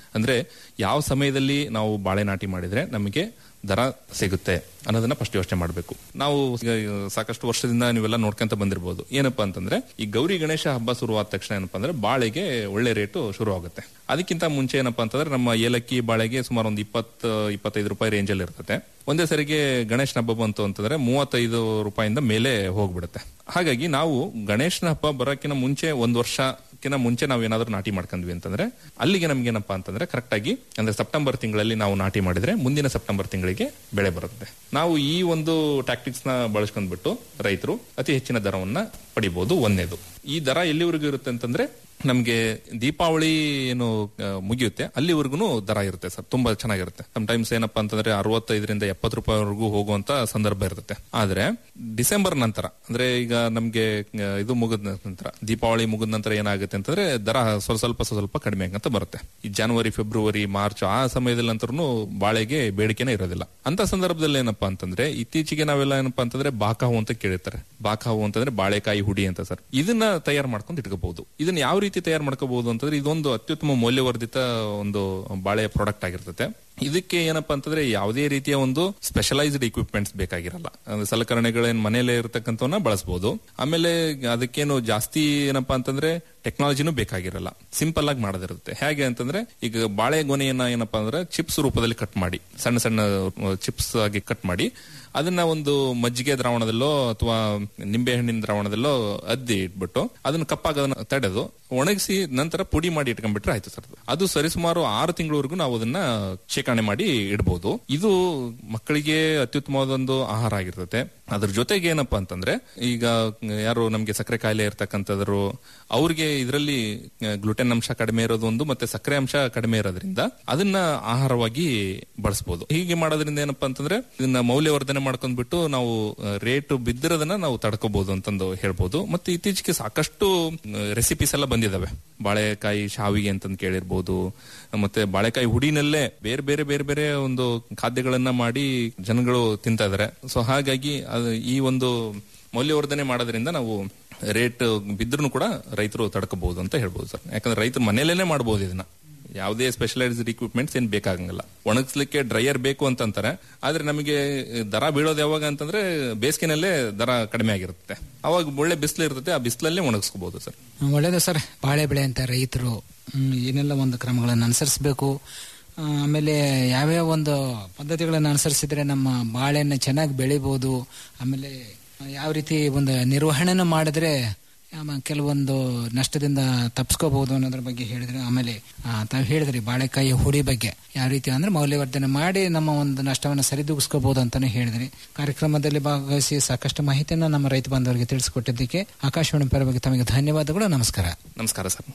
ಅಂದ್ರೆ ಯಾವ ಸಮಯದಲ್ಲಿ ನಾವು ಬಾಳೆ ನಾಟಿ ಮಾಡಿದ್ರೆ ನಮಗೆ ದರ ಸಿಗುತ್ತೆ ಅನ್ನೋದನ್ನ ಫಸ್ಟ್ ಯೋಚನೆ ಮಾಡಬೇಕು ನಾವು ಈಗ ಸಾಕಷ್ಟು ವರ್ಷದಿಂದ ನೀವೆಲ್ಲ ನೋಡ್ಕೊಂತ ಬಂದಿರಬಹುದು ಏನಪ್ಪಾ ಅಂತಂದ್ರೆ ಈ ಗೌರಿ ಗಣೇಶ ಹಬ್ಬ ಶುರುವಾದ ತಕ್ಷಣ ಏನಪ್ಪಾ ಅಂದ್ರೆ ಬಾಳೆಗೆ ಒಳ್ಳೆ ರೇಟು ಶುರು ಆಗುತ್ತೆ ಅದಕ್ಕಿಂತ ಮುಂಚೆ ಏನಪ್ಪಾ ಅಂತಂದ್ರೆ ನಮ್ಮ ಏಲಕ್ಕಿ ಬಾಳೆಗೆ ಸುಮಾರು ಒಂದು ಇಪ್ಪತ್ತು ಇಪ್ಪತ್ತೈದು ರೂಪಾಯಿ ರೇಂಜ್ ಅಲ್ಲಿ ಇರ್ತದೆ ಒಂದೇ ಸರಿಗೆ ಗಣೇಶನ ಹಬ್ಬ ಬಂತು ಅಂತಂದ್ರೆ ಮೂವತ್ತೈದು ರೂಪಾಯಿಂದ ಮೇಲೆ ಹೋಗ್ಬಿಡುತ್ತೆ ಹಾಗಾಗಿ ನಾವು ಗಣೇಶನ ಹಬ್ಬ ಬರೋಕ್ಕಿಂತ ಮುಂಚೆ ಒಂದ್ ವರ್ಷಕ್ಕಿಂತ ಮುಂಚೆ ನಾವು ಏನಾದ್ರೂ ನಾಟಿ ಮಾಡ್ಕೊಂಡ್ವಿ ಅಂತಂದ್ರೆ ಅಲ್ಲಿಗೆ ನಮ್ಗೆ ಏನಪ್ಪಾ ಅಂತಂದ್ರೆ ಕರೆಕ್ಟ್ ಆಗಿ ಅಂದ್ರೆ ಸೆಪ್ಟೆಂಬರ್ ತಿಂಗಳಲ್ಲಿ ನಾವು ನಾಟಿ ಮಾಡಿದ್ರೆ ಮುಂದಿನ ಸೆಪ್ಟೆಂಬರ್ ತಿಂಗಳಿಗೆ ಬೆಳೆ ಬರುತ್ತೆ ನಾವು ಈ ಒಂದು ಟ್ಯಾಕ್ಟಿಕ್ಸ್ ನ ಬಳಸ್ಕೊಂಡ್ಬಿಟ್ಟು ರೈತರು ಅತಿ ಹೆಚ್ಚಿನ ದರವನ್ನ ಪಡಿಬಹುದು ಒಂದೇದು ಈ ದರ ಎಲ್ಲಿವರೆಗೂ ಇರುತ್ತೆ ಅಂತಂದ್ರೆ ನಮ್ಗೆ ದೀಪಾವಳಿ ಏನು ಆ, ಮುಗಿಯುತ್ತೆ ಅಲ್ಲಿವರೆಗೂ ದರ ಇರುತ್ತೆ ಸರ್ ತುಂಬಾ ಚೆನ್ನಾಗಿರುತ್ತೆ ಟೈಮ್ಸ್ ಏನಪ್ಪಾ ಅಂತಂದ್ರೆ ಅರವತ್ತೈದರಿಂದ ಎಪ್ಪತ್ತು ರೂಪಾಯಿವರೆಗೂ ಹೋಗುವಂತ ಸಂದರ್ಭ ಇರುತ್ತೆ ಆದ್ರೆ ಡಿಸೆಂಬರ್ ನಂತರ ಅಂದ್ರೆ ಈಗ ನಮ್ಗೆ ಆ, ಇದು ಮುಗಿದ ನಂತರ ದೀಪಾವಳಿ ಮುಗಿದ ನಂತರ ಏನಾಗುತ್ತೆ ಅಂತಂದ್ರೆ ದರ ಸ್ವಲ್ಪ ಸ್ವಲ್ಪ ಸ್ವಲ್ಪ ಕಡಿಮೆ ಆಗಂತ ಬರುತ್ತೆ ಈ ಜನವರಿ ಫೆಬ್ರವರಿ ಮಾರ್ಚ್ ಆ ಸಮಯದಲ್ಲಿ ಅಂತರೂ ಬಾಳೆಗೆ ಬೇಡಿಕೆನೇ ಇರೋದಿಲ್ಲ ಅಂತ ಸಂದರ್ಭದಲ್ಲಿ ಏನಪ್ಪಾ ಅಂತಂದ್ರೆ ಇತ್ತೀಚೆಗೆ ನಾವೆಲ್ಲ ಏನಪ್ಪಾ ಅಂತಂದ್ರೆ ಬಾಕಾವು ಅಂತ ಕೇಳಿರ್ತಾರೆ ಬಾಕಾವು ಅಂತಂದ್ರೆ ಬಾಳೆಕಾಯಿ ಹುಡಿ ಅಂತ ಸರ್ ಇದನ್ನ ತಯಾರು ಮಾಡ್ಕೊಂಡು ಇಟ್ಕೋಬಹುದು ಇದನ್ನ ಯಾವ ರೀತಿ ತಯಾರು ಮಾಡ್ಕೋಬಹುದು ಅಂತಂದ್ರೆ ಇದೊಂದು ಅತ್ಯುತ್ತಮ ಮೌಲ್ಯವರ್ಧಿತ ಒಂದು ಬಾಳೆ ಪ್ರಾಡಕ್ಟ್ ಆಗಿರ್ತದೆ ಇದಕ್ಕೆ ಏನಪ್ಪಾ ಅಂತಂದ್ರೆ ಯಾವುದೇ ರೀತಿಯ ಒಂದು ಸ್ಪೆಷಲೈಸ್ಡ್ ಇಕ್ವಿಪ್ಮೆಂಟ್ಸ್ ಬೇಕಾಗಿರಲ್ಲ ಅಂದ್ರೆ ಸಲಕರಣೆಗಳೇನ್ ಮನೆಯಲ್ಲೇ ಇರತಕ್ಕಂಥವನ್ನ ಬಳಸಬಹುದು ಆಮೇಲೆ ಅದಕ್ಕೇನು ಜಾಸ್ತಿ ಏನಪ್ಪಾ ಅಂತಂದ್ರೆ ಟೆಕ್ನಾಲಜಿನೂ ಬೇಕಾಗಿರಲ್ಲ ಸಿಂಪಲ್ ಆಗಿ ಮಾಡೋದಿರುತ್ತೆ ಹೇಗೆ ಅಂತಂದ್ರೆ ಈಗ ಬಾಳೆ ಗೊನೆಯನ್ನ ಏನಪ್ಪಾ ಅಂದ್ರೆ ಚಿಪ್ಸ್ ರೂಪದಲ್ಲಿ ಕಟ್ ಮಾಡಿ ಸಣ್ಣ ಸಣ್ಣ ಚಿಪ್ಸ್ ಆಗಿ ಕಟ್ ಮಾಡಿ ಅದನ್ನ ಒಂದು ಮಜ್ಜಿಗೆ ದ್ರಾವಣದಲ್ಲೋ ಅಥವಾ ನಿಂಬೆ ಹಣ್ಣಿನ ದ್ರಾವಣದಲ್ಲೋ ಅದ್ದಿ ಇಟ್ಬಿಟ್ಟು ಅದನ್ನ ಕಪ್ಪಾಗೋದನ್ನ ತಡೆದು ಒಣಗಿಸಿ ನಂತರ ಪುಡಿ ಮಾಡಿ ಇಟ್ಕೊಂಡ್ಬಿಟ್ರೆ ಆಯ್ತು ಸರ್ ಅದು ಸರಿಸುಮಾರು ಆರು ತಿಂಗಳವರೆಗೂ ನಾವು ಅದನ್ನ ಶೇಖರಣೆ ಮಾಡಿ ಇಡಬಹುದು ಇದು ಮಕ್ಕಳಿಗೆ ಅತ್ಯುತ್ತಮವಾದ ಒಂದು ಆಹಾರ ಆಗಿರ್ತದೆ ಅದ್ರ ಜೊತೆಗೆ ಏನಪ್ಪಾ ಅಂತಂದ್ರೆ ಈಗ ಯಾರು ನಮ್ಗೆ ಸಕ್ಕರೆ ಕಾಯಿಲೆ ಇರ್ತಕ್ಕಂಥದ್ರು ಅವ್ರಿಗೆ ಇದರಲ್ಲಿ ಗ್ಲುಟೆನ್ ಅಂಶ ಕಡಿಮೆ ಇರೋದು ಒಂದು ಮತ್ತೆ ಸಕ್ಕರೆ ಅಂಶ ಕಡಿಮೆ ಇರೋದ್ರಿಂದ ಅದನ್ನ ಆಹಾರವಾಗಿ ಬಳಸಬಹುದು ಹೀಗೆ ಮಾಡೋದ್ರಿಂದ ಏನಪ್ಪಾ ಅಂತಂದ್ರೆ ಇದನ್ನ ಮೌಲ್ಯವರ್ಧನೆ ಮಾಡ್ಕೊಂಡ್ಬಿಟ್ಟು ನಾವು ರೇಟ್ ಬಿದ್ದಿರೋದನ್ನ ನಾವು ತಡ್ಕೋಬಹುದು ಅಂತಂದು ಹೇಳ್ಬೋದು ಮತ್ತೆ ಇತ್ತೀಚೆಗೆ ಸಾಕಷ್ಟು ರೆಸಿಪೀಸ್ ಎಲ್ಲ ಬಂದಿದಾವೆ ಬಾಳೆಕಾಯಿ ಶಾವಿಗೆ ಅಂತಂದು ಕೇಳಿರ್ಬೋದು ಮತ್ತೆ ಬಾಳೆಕಾಯಿ ಹುಡಿನಲ್ಲೇ ಬೇರೆ ಬೇರೆ ಬೇರೆ ಬೇರೆ ಒಂದು ಖಾದ್ಯಗಳನ್ನ ಮಾಡಿ ಜನಗಳು ತಿಂತಾ ಇದಾರೆ ಸೊ ಹಾಗಾಗಿ ಅದು ಈ ಒಂದು ಮೌಲ್ಯವರ್ಧನೆ ಮಾಡೋದ್ರಿಂದ ನಾವು ರೇಟ್ ಬಿದ್ರೂ ಕೂಡ ರೈತರು ತಡ್ಕೋಬಹುದು ಅಂತ ಹೇಳ್ಬೋದು ಸರ್ ಯಾಕಂದ್ರೆ ರೈತರು ಮನೆಯಲ್ಲೇನೆ ಮಾಡಬಹುದು ಇದನ್ನ ಯಾವುದೇ ಸ್ಪೆಷಲೈಸ್ಡ್ ಇಕ್ವಿಪ್ಮೆಂಟ್ಸ್ ಏನ್ ಬೇಕಾಗಂಗಿಲ್ಲ ಒಣಗಿಸ್ಲಿಕ್ಕೆ ಡ್ರೈಯರ್ ಬೇಕು ಅಂತಂತಾರೆ ಆದ್ರೆ ನಮಗೆ ದರ ಬೀಳೋದು ಯಾವಾಗ ಅಂತಂದ್ರೆ ಬೇಸಿಗೆನಲ್ಲೇ ದರ ಕಡಿಮೆ ಆಗಿರುತ್ತೆ ಅವಾಗ ಒಳ್ಳೆ ಬಿಸಿಲು ಇರ್ತದೆ ಆ ಬಿಸಿಲಲ್ಲೇ ಒಣಗಿಸ್ಕೋಬಹುದು ಸರ್ ಒಳ್ಳೇದು ಸರ್ ಬಾಳೆ ಬೆಳೆ ಅಂತ ರೈತರು ಹ್ಮ್, ಏನೆಲ್ಲ ಒಂದು ಕ್ರಮಗಳನ್ನು ಅನುಸರಿಸಬೇಕು ಆಮೇಲೆ ಯಾವ್ಯಾವ ಒಂದು ಪದ್ಧತಿಗಳನ್ನು ಅನುಸರಿಸಿದ್ರೆ ನಮ್ಮ ಬಾಳೆಯನ್ನು ಚೆನ್ನಾಗಿ ಬೆಳಿಬೋದು ಆಮೇಲೆ ಯಾವ ರೀತಿ ಒಂದು ನಿರ್ವಹಣೆನ ಮಾಡಿದ್ರೆ ಆಮ- ಕೆಲವೊಂದು ನಷ್ಟದಿಂದ ತಪ್ಪಿಸ್ಕೋಬಹುದು ಅನ್ನೋದ್ರ ಬಗ್ಗೆ ಹೇಳಿದ್ರೆ ಆಮೇಲೆ ಆ, ತಾವು ಹೇಳಿದ್ರಿ ಬಾಳೆಕಾಯಿ ಹುಡಿ ಬಗ್ಗೆ ಯಾವ ರೀತಿ ಅಂದ್ರೆ ಮೌಲ್ಯವರ್ಧನೆ ಮಾಡಿ ನಮ್ಮ ಒಂದು ನಷ್ಟವನ್ನು ಸರಿದೂಗಿಸ್ಕೋಬಹುದು ಅಂತಾನೆ ಹೇಳಿದ್ರಿ ಕಾರ್ಯಕ್ರಮದಲ್ಲಿ ಭಾಗವಹಿಸಿ ಸಾಕಷ್ಟು ಮಾಹಿತಿಯನ್ನು ನಮ್ಮ ರೈತ ಬಾಂಧವರಿಗೆ ತಿಳಿಸಿಕೊಟ್ಟಿದ್ದಕ್ಕೆ ಆಕಾಶವಾಣಿ ಪರವಾಗಿ ತಮಗೆ ಧನ್ಯವಾದಗಳು ನಮಸ್ಕಾರ ನಮಸ್ಕಾರ ಸರ್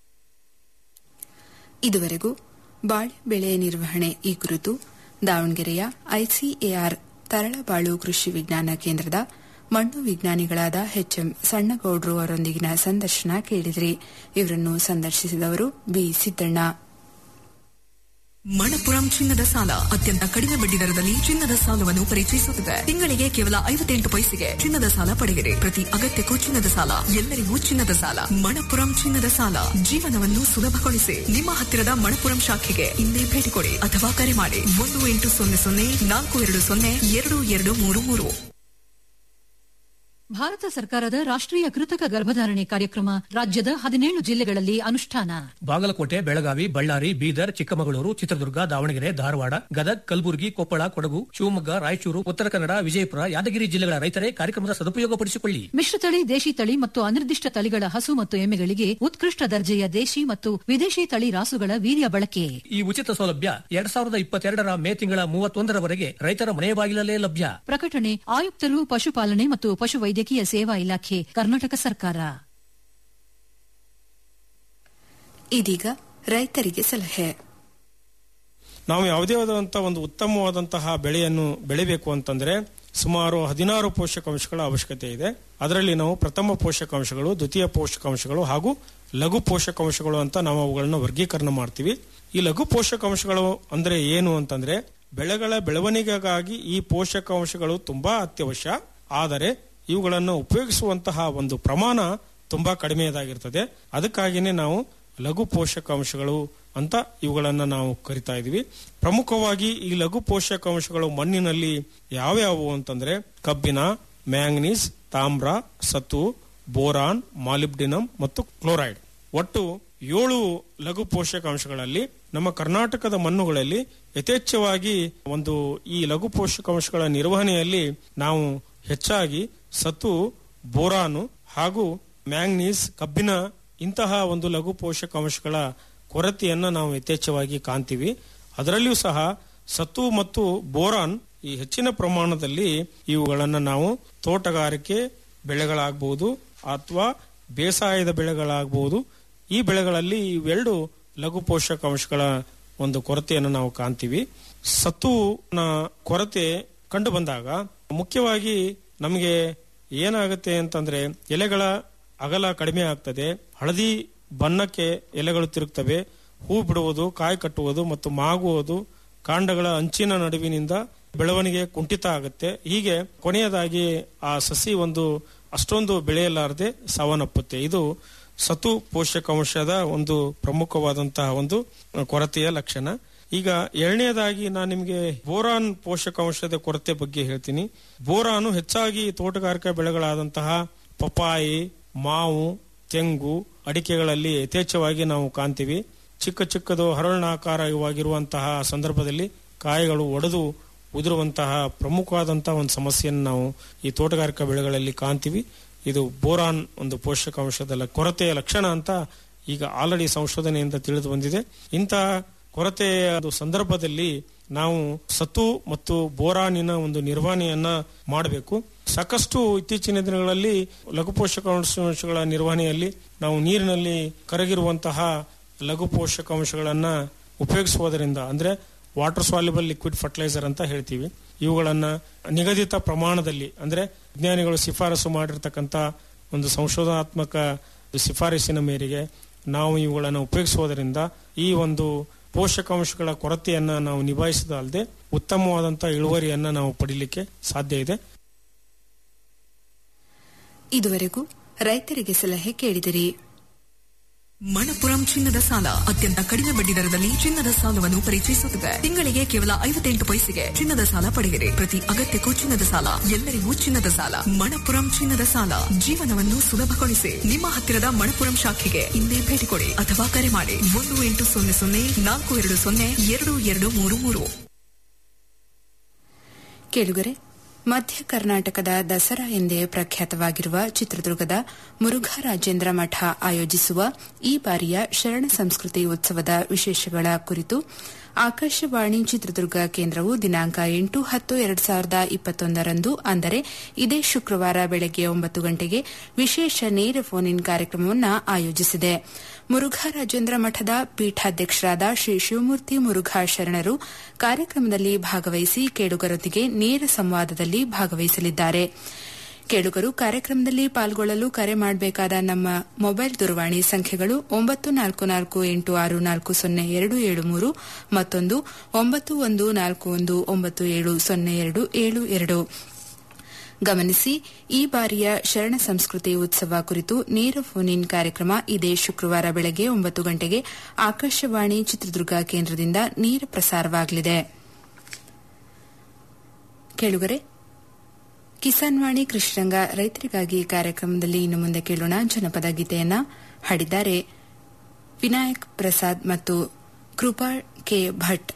ಇದುವರೆಗೂ ಬಾಳೆ ಬೆಳೆ ನಿರ್ವಹಣೆ ಈ ಕುರಿತು ದಾವಣಗೆರೆಯ ಐಸಿಎಆರ್ ತರಳಬಾಳು ಕೃಷಿ ವಿಜ್ಞಾನ ಕೇಂದ್ರದ ಮಣ್ಣು ವಿಜ್ಞಾನಿಗಳಾದ ಎಚ್ಎಂ ಸಣ್ಣಗೌಡ್ರು ಅವರೊಂದಿಗಿನ ಸಂದರ್ಶನ ಕೇಳಿದ್ರಿ ಇವರನ್ನು ಸಂದರ್ಶಿಸಿದವರು ಬಿ ಸಿದ್ದಣ್ಣ ಮಣಪುರಂ ಚಿನ್ನದ ಸಾಲ ಅತ್ಯಂತ ಕಡಿಮೆ ಬಡ್ಡಿ ದರದಲ್ಲಿ ಚಿನ್ನದ ಸಾಲವನ್ನು ಪರಿಚಯಿಸುತ್ತದೆ ತಿಂಗಳಿಗೆ ಕೇವಲ ಐವತ್ತೆಂಟು ಪೈಸೆಗೆ ಚಿನ್ನದ ಸಾಲ ಪಡೆಯಿರಿ ಪ್ರತಿ ಅಗತ್ಯಕ್ಕೂ ಚಿನ್ನದ ಸಾಲ ಎಲ್ಲರಿಗೂ ಚಿನ್ನದ ಸಾಲ ಮಣಪುರಂ ಚಿನ್ನದ ಸಾಲ ಜೀವನವನ್ನು ಸುಲಭಗೊಳಿಸಿ ನಿಮ್ಮ ಹತ್ತಿರದ ಮಣಪುರಂ ಶಾಖೆಗೆ ಇಂದೇ ಭೇಟಿ ಕೊಡಿ ಅಥವಾ ಕರೆ ಮಾಡಿ ಒಂದು ಎಂಟು ಸೊನ್ನೆ ಸೊನ್ನೆ ನಾಲ್ಕು ಎರಡು ಸೊನ್ನೆ ಎರಡು ಎರಡು ಮೂರು ಮೂರು ಭಾರತ ಸರ್ಕಾರದ ರಾಷ್ಟ್ರೀಯ ಕೃತಕ ಗರ್ಭಧಾರಣೆ ಕಾರ್ಯಕ್ರಮ ರಾಜ್ಯದ ಹದಿನೇಳು ಜಿಲ್ಲೆಗಳಲ್ಲಿ ಅನುಷ್ಠಾನ ಬಾಗಲಕೋಟೆ ಬೆಳಗಾವಿ ಬಳ್ಳಾರಿ ಬೀದರ್ ಚಿಕ್ಕಮಗಳೂರು ಚಿತ್ರದುರ್ಗ ದಾವಣಗೆರೆ ಧಾರವಾಡ ಗದಗ್ ಕಲಬುರಗಿ ಕೊಪ್ಪಳ ಕೊಡಗು ಶಿವಮೊಗ್ಗ ರಾಯಚೂರು ಉತ್ತರ ಕನ್ನಡ ವಿಜಯಪುರ ಯಾದಗಿರಿ ಜಿಲ್ಲೆಗಳ ರೈತರೇ ಕಾರ್ಯಕ್ರಮದ ಸದುಪಯೋಗಪಡಿಸಿಕೊಳ್ಳಿ ಮಿಶ್ರತಳಿ ದೇಶಿ ತಳಿ ಮತ್ತು ಅನಿರ್ದಿಷ್ಟ ತಳಿಗಳ ಹಸು ಮತ್ತು ಎಮ್ಮೆಗಳಿಗೆ ಉತ್ಕೃಷ್ಟ ದರ್ಜೆಯ ದೇಶಿ ಮತ್ತು ವಿದೇಶಿ ತಳಿ ರಾಸುಗಳ ವೀರ್ಯ ಬಳಕೆ ಈ ಉಚಿತ ಸೌಲಭ್ಯ ಎರಡ್ ಸಾವಿರದ ಇಪ್ಪತ್ತೆರಡರ ಮೇ ತಿಂಗಳ ಮೂವತ್ತೊಂದರವರೆಗೆ ರೈತರ ಮನೆ ಬಾಗಿಲಲ್ಲೇ ಲಭ್ಯ ಪ್ರಕಟಣೆ ಆಯುಕ್ತರು ಪಶುಪಾಲನೆ ಮತ್ತು ಪಶುವೈದ್ಯಕೀಯ ಸೇವಾ ಇಲಾಖೆ ಕರ್ನಾಟಕ ಸರ್ಕಾರ ಇದೀಗ ರೈತರಿಗೆ ಸಲಹೆ ನಾವು ಯಾವುದೇ ಆದಂಥ ಒಂದು ಉತ್ತಮವಾದಂತಹ ಬೆಳೆಯನ್ನು ಬೆಳಿಬೇಕು ಅಂತಂದ್ರೆ ಸುಮಾರು ಹದಿನಾರು ಪೋಷಕಾಂಶಗಳ ಅವಶ್ಯಕತೆ ಇದೆ ಅದರಲ್ಲಿ ನಾವು ಪ್ರಥಮ ಪೋಷಕಾಂಶಗಳು ದ್ವಿತೀಯ ಪೋಷಕಾಂಶಗಳು ಹಾಗೂ ಲಘು ಪೋಷಕಾಂಶಗಳು ಅಂತ ನಾವು ಅವುಗಳನ್ನ ವರ್ಗೀಕರಣ ಮಾಡ್ತೀವಿ ಈ ಲಘು ಪೋಷಕಾಂಶಗಳು ಅಂದ್ರೆ ಏನು ಅಂತಂದ್ರೆ ಬೆಳೆಗಳ ಬೆಳವಣಿಗೆಗಾಗಿ ಈ ಪೋಷಕಾಂಶಗಳು ತುಂಬಾ ಅತ್ಯವಶ್ಯ ಆದರೆ ಇವುಗಳನ್ನು ಉಪಯೋಗಿಸುವಂತಹ ಒಂದು ಪ್ರಮಾಣ ತುಂಬಾ ಕಡಿಮೆಯದಾಗಿರ್ತದೆ ಅದಕ್ಕಾಗಿಯೇ ನಾವು ಲಘು ಪೋಷಕಾಂಶಗಳು ಅಂತ ಇವುಗಳನ್ನ ನಾವು ಕರಿತಾ ಇದೀವಿ ಪ್ರಮುಖವಾಗಿ ಈ ಲಘು ಪೋಷಕಾಂಶಗಳು ಮಣ್ಣಿನಲ್ಲಿ ಯಾವ್ಯಾವು ಅಂತಂದ್ರೆ ಕಬ್ಬಿಣ ಮ್ಯಾಂಗನೀಸ್ ತಾಮ್ರ ಸತು ಬೋರಾನ್ ಮಾಲಿಬ್ಡಿನಮ್ ಮತ್ತು ಕ್ಲೋರೈಡ್ ಒಟ್ಟು ಏಳು ಲಘು ಪೋಷಕಾಂಶಗಳಲ್ಲಿ ನಮ್ಮ ಕರ್ನಾಟಕದ ಮಣ್ಣುಗಳಲ್ಲಿ ಯಥೇಚ್ಛವಾಗಿ ಒಂದು ಈ ಲಘು ಪೋಷಕಾಂಶಗಳ ನಿರ್ವಹಣೆಯಲ್ಲಿ ನಾವು ಹೆಚ್ಚಾಗಿ ಸತು ಬೋರಾನು ಹಾಗೂ ಮ್ಯಾಂಗ್ನೀಸ್ ಕಬ್ಬಿಣ ಇಂತಹ ಒಂದು ಲಘು ಪೋಷಕಾಂಶಗಳ ಕೊರತೆಯನ್ನ ನಾವು ಯಥೇಚ್ಛವಾಗಿ ಕಾಣ್ತೀವಿ ಅದರಲ್ಲಿಯೂ ಸಹ ಸತ್ತು ಮತ್ತು ಬೋರಾನ್ ಈ ಹೆಚ್ಚಿನ ಪ್ರಮಾಣದಲ್ಲಿ ಇವುಗಳನ್ನು ನಾವು ತೋಟಗಾರಿಕೆ ಬೆಳೆಗಳಾಗಬಹುದು ಅಥವಾ ಬೇಸಾಯದ ಬೆಳೆಗಳಾಗಬಹುದು ಈ ಬೆಳೆಗಳಲ್ಲಿ ಇವೆರಡು ಲಘು ಪೋಷಕಾಂಶಗಳ ಒಂದು ಕೊರತೆಯನ್ನು ನಾವು ಕಾಣ್ತೀವಿ ಸತ್ತುನ ಕೊರತೆ ಕಂಡು ಬಂದಾಗ ಮುಖ್ಯವಾಗಿ ನಮಗೆ ಏನಾಗುತ್ತೆ ಅಂತಂದ್ರೆ ಎಲೆಗಳ ಅಗಲ ಕಡಿಮೆ ಆಗ್ತದೆ ಹಳದಿ ಬಣ್ಣಕ್ಕೆ ಎಲೆಗಳು ತಿರುಗ್ತವೆ ಹೂ ಬಿಡುವುದು ಕಾಯಿ ಕಟ್ಟುವುದು ಮತ್ತು ಮಾಗುವುದು ಕಾಂಡಗಳ ಅಂಚಿನ ನಡುವಿನಿಂದ ಬೆಳವಣಿಗೆ ಕುಂಠಿತ ಆಗುತ್ತೆ ಹೀಗೆ ಕೊನೆಯದಾಗಿ ಆ ಸಸಿ ಒಂದು ಅಷ್ಟೊಂದು ಬೆಳೆಯಲಾರದೆ ಸಾವನ್ನಪ್ಪುತ್ತೆ ಇದು ಸತು ಪೋಷಕಾಂಶದ ಒಂದು ಪ್ರಮುಖವಾದಂತಹ ಒಂದು ಕೊರತೆಯ ಲಕ್ಷಣ ಈಗ ಎರಡನೇದಾಗಿ ನಾನು ನಿಮಗೆ ಬೋರಾನ್ ಪೋಷಕಾಂಶದ ಕೊರತೆ ಬಗ್ಗೆ ಹೇಳ್ತೀನಿ ಬೋರಾನು ಹೆಚ್ಚಾಗಿ ತೋಟಗಾರಿಕಾ ಬೆಳೆಗಳಾದಂತಹ ಪಪಾಯಿ ಮಾವು ತೆಂಗು ಅಡಿಕೆಗಳಲ್ಲಿ ಯಥೇಚ್ಛವಾಗಿ ನಾವು ಕಾಣ್ತೀವಿ ಚಿಕ್ಕ ಚಿಕ್ಕದು ಹರಳನಾಕಾರವಾಗಿರುವಂತಹ ಸಂದರ್ಭದಲ್ಲಿ ಕಾಯಿಗಳು ಒಡೆದು ಉದುರುವಂತಹ ಪ್ರಮುಖವಾದಂತಹ ಒಂದು ಸಮಸ್ಯೆಯನ್ನು ನಾವು ಈ ತೋಟಗಾರಿಕಾ ಬೆಳೆಗಳಲ್ಲಿ ಕಾಣ್ತೀವಿ ಇದು ಬೋರಾನ್ ಒಂದು ಪೋಷಕಾಂಶದ ಲ- ಕೊರತೆಯ ಲಕ್ಷಣ ಅಂತ ಈಗ ಆಲ್ರೆಡಿ ಸಂಶೋಧನೆಯಿಂದ ತಿಳಿದು ಬಂದಿದೆ ಇಂತಹ ಕೊರತೆಯ ಒಂದು ಸಂದರ್ಭದಲ್ಲಿ ನಾವು ಸತು ಮತ್ತು ಬೋರಾನಿನ ಒಂದು ನಿರ್ವಹಣೆಯನ್ನ ಮಾಡಬೇಕು ಸಾಕಷ್ಟು ಇತ್ತೀಚಿನ ದಿನಗಳಲ್ಲಿ ಲಘು ಪೋಷಕಾಂಶಗಳ ನಿರ್ವಹಣೆಯಲ್ಲಿ ನಾವು ನೀರಿನಲ್ಲಿ ಕರಗಿರುವಂತಹ ಲಘು ಪೋಷಕಾಂಶಗಳನ್ನ ಉಪಯೋಗಿಸುವುದರಿಂದ ಅಂದ್ರೆ ವಾಟರ್ ಸಾಲ್ಯುಬಲ್ ಲಿಕ್ವಿಡ್ ಫರ್ಟಿಲೈಸರ್ ಅಂತ ಹೇಳ್ತೀವಿ ಇವುಗಳನ್ನ ನಿಗದಿತ ಪ್ರಮಾಣದಲ್ಲಿ ಅಂದ್ರೆ ವಿಜ್ಞಾನಿಗಳು ಶಿಫಾರಸು ಮಾಡಿರ್ತಕ್ಕಂಥ ಒಂದು ಸಂಶೋಧನಾತ್ಮಕ ಶಿಫಾರಸಿನ ಮೇರೆಗೆ ನಾವು ಇವುಗಳನ್ನು ಉಪಯೋಗಿಸುವುದರಿಂದ ಈ ಒಂದು ಪೋಷಕಾಂಶಗಳ ಕೊರತೆಯನ್ನ ನಾವು ನಿಭಾಯಿಸದಲ್ಲದೆ ಉತ್ತಮವಾದಂತಹ ಇಳುವರಿಯನ್ನ ನಾವು ಪಡಿಲಿಕ್ಕೆ ಸಾಧ್ಯ ಇದೆ ಇದುವರೆಗೂ ರೈತರಿಗೆ ಸಲಹೆ ಕೇಳಿದಿರಿ ಮಣಪುರಂ ಚಿನ್ನದ ಸಾಲ ಅತ್ಯಂತ ಕಡಿಮೆ ಬಡ್ಡಿ ದರದಲ್ಲಿ ಚಿನ್ನದ ಸಾಲವನ್ನು ಪರಿಚಯಿಸುತ್ತದೆ ತಿಂಗಳಿಗೆ ಕೇವಲ ಐವತ್ತೆಂಟು ಪೈಸೆಗೆ ಚಿನ್ನದ ಸಾಲ ಪಡೆಯಿರಿ ಪ್ರತಿ ಅಗತ್ಯಕ್ಕೂ ಚಿನ್ನದ ಸಾಲ ಎಲ್ಲರಿಗೂ ಚಿನ್ನದ ಸಾಲ ಮಣಪುರಂ ಚಿನ್ನದ ಸಾಲ ಜೀವನವನ್ನು ಸುಲಭಗೊಳಿಸಿ ನಿಮ್ಮ ಹತ್ತಿರದ ಮಣಪುರಂ ಶಾಖೆಗೆ ಇಂದೇ ಭೇಟಿ ಕೊಡಿ ಅಥವಾ ಕರೆ ಮಾಡಿ ಒಂದು ಎಂಟು ಸೊನ್ನೆ ಸೊನ್ನೆ ನಾಲ್ಕು ಎರಡು ಸೊನ್ನೆ ಎರಡು ಎರಡು ಮೂರು ಮೂರು ಕೇಳುಗರೆ ಮಧ್ಯ ಕರ್ನಾಟಕದ ದಸರಾ ಎಂದೇ ಪ್ರಖ್ಯಾತವಾಗಿರುವ ಚಿತ್ರದುರ್ಗದ ಮುರುಘಾ ರಾಜೇಂದ್ರ ಮಠ ಆಯೋಜಿಸುವ ಈ ಬಾರಿಯ ಶರಣ ಸಂಸ್ಕೃತಿ ಉತ್ಸವದ ವಿಶೇಷಗಳ ಕುರಿತು ಆಕಾಶವಾಣಿ ಚಿತ್ರದುರ್ಗ ಕೇಂದ್ರವು ದಿನಾಂಕ ಎಂಟು ಹತ್ತು ಎರಡು ಸಾವಿರದ ಇಪ್ಪತ್ತೊಂದರಂದು ಅಂದರೆ ಇದೇ ಶುಕ್ರವಾರ ಬೆಳಗ್ಗೆ ಒಂಬತ್ತು ಗಂಟೆಗೆ ವಿಶೇಷ ನೇರ ಫೋನ್ ಇನ್ ಕಾರ್ಯಕ್ರಮವನ್ನು ಆಯೋಜಿಸಿದೆ ಮುರುಘಾ ರಾಜೇಂದ್ರ ಮಠದ ಪೀಠಾಧ್ಯಕ್ಷರಾದ ಶ್ರೀ ಶಿವಮೂರ್ತಿ ಮುರುಘಾ ಶರಣರು ಕಾರ್ಯಕ್ರಮದಲ್ಲಿ ಭಾಗವಹಿಸಿ ಕೇಳುಗರೊಂದಿಗೆ ನೇರ ಸಂವಾದದಲ್ಲಿ ಭಾಗವಹಿಸಲಿದ್ದಾರೆ ಕೇಳುಗರು ಕಾರ್ಯಕ್ರಮದಲ್ಲಿ ಪಾಲ್ಗೊಳ್ಳಲು ಕರೆ ಮಾಡಬೇಕಾದ ನಮ್ಮ ಮೊಬೈಲ್ ದೂರವಾಣಿ ಸಂಖ್ಯೆಗಳು ಒಂಬತ್ತು ನಾಲ್ಕು ನಾಲ್ಕು ಎಂಟು ಆರು ನಾಲ್ಕು ಸೊನ್ನೆ ಎರಡು ಏಳು ಮೂರು ಮತ್ತೊಂದು ಒಂಬತ್ತು ಒಂದು ನಾಲ್ಕು ಒಂದು ಒಂಬತ್ತು ಏಳು ಸೊನ್ನೆ ಎರಡು ಏಳು ಎರಡು ಗಮನಿಸಿ ಈ ಬಾರಿಯ ಶರಣ ಸಂಸ್ಕೃತಿ ಉತ್ಸವ ಕುರಿತು ನೇರ ಫೋನ್ ಇನ್ ಕಾರ್ಯಕ್ರಮ ಇದೇ ಶುಕ್ರವಾರ ಬೆಳಗ್ಗೆ ಒಂಬತ್ತು ಗಂಟೆಗೆ ಆಕಾಶವಾಣಿ ಚಿತ್ರದುರ್ಗ ಕೇಂದ್ರದಿಂದ ನೇರ ಪ್ರಸಾರವಾಗಲಿದೆ ಕೇಳುಗರೆ ಕಿಸಾನ್ ವಾಣಿ ಕೃಷಿರಂಗ ರೈತರಿಗಾಗಿ ಕಾರ್ಯಕ್ರಮದಲ್ಲಿ ಇನ್ನು ಮುಂದೆ ಕೇಳೋಣ ಜನಪದ ಗೀತೆಯನ್ನ ಹಾಡಿದ್ದಾರೆ ವಿನಾಯಕ್ ಪ್ರಸಾದ್ ಮತ್ತು ಕೃಪಾ ಕೆ ಭಟ್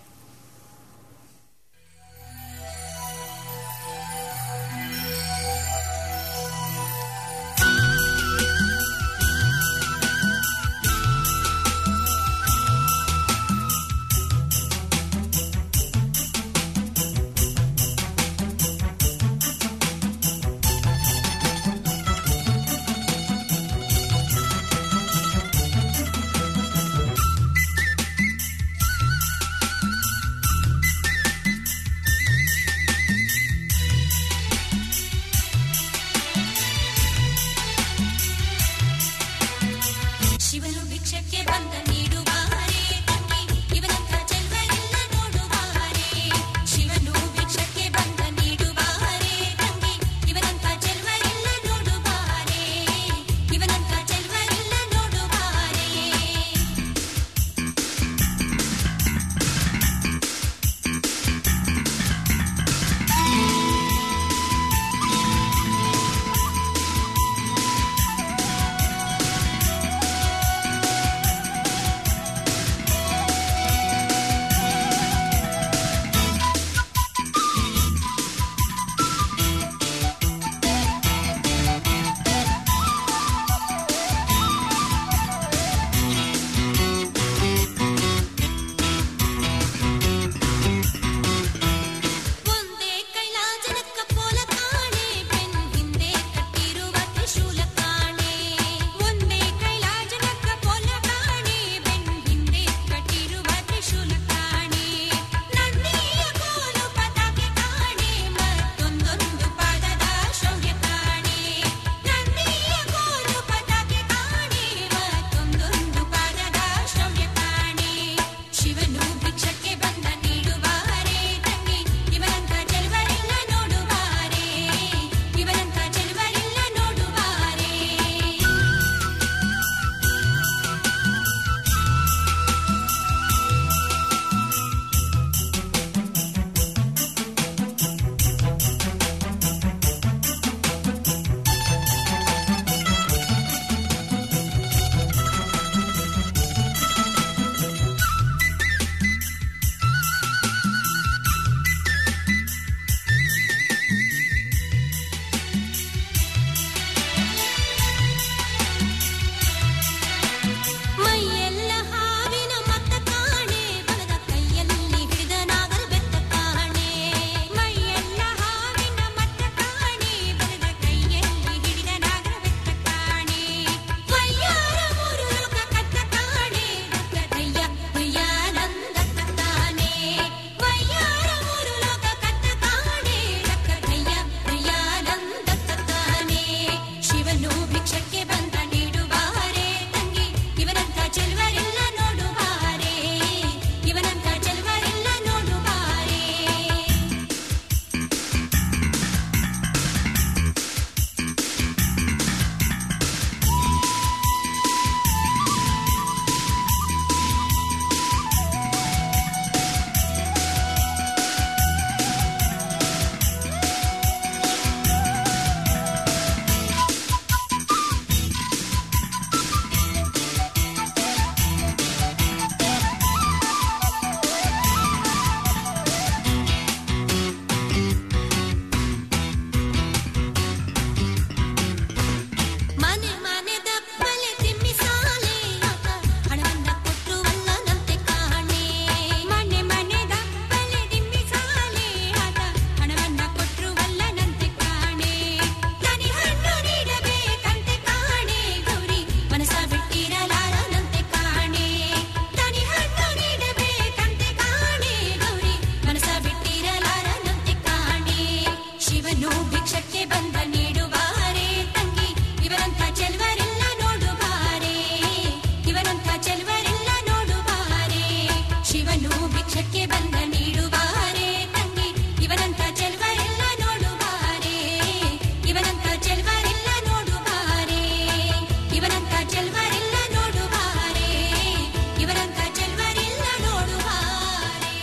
ಶಿವನು ಭಿಕ್ಷಕ್ಕೆ ಬಂದ ನೀಡುವಾರೆ ತಂಗಿ ಇವನಂತ ಚೆಲ್ವರೆಲ್ಲ ನೋಡುವಾರೆ ಇವನಂತ ಚೆಲ್ವರೆಲ್ಲ ನೋಡುವಾರೆ ಇವನಂತ ಚೆಲ್ವರೆಲ್ಲ ನೋಡುವಾರೆ ಇವನಂತ ಚೆಲ್ವರೆಲ್ಲ ನೋಡುವಾರೆ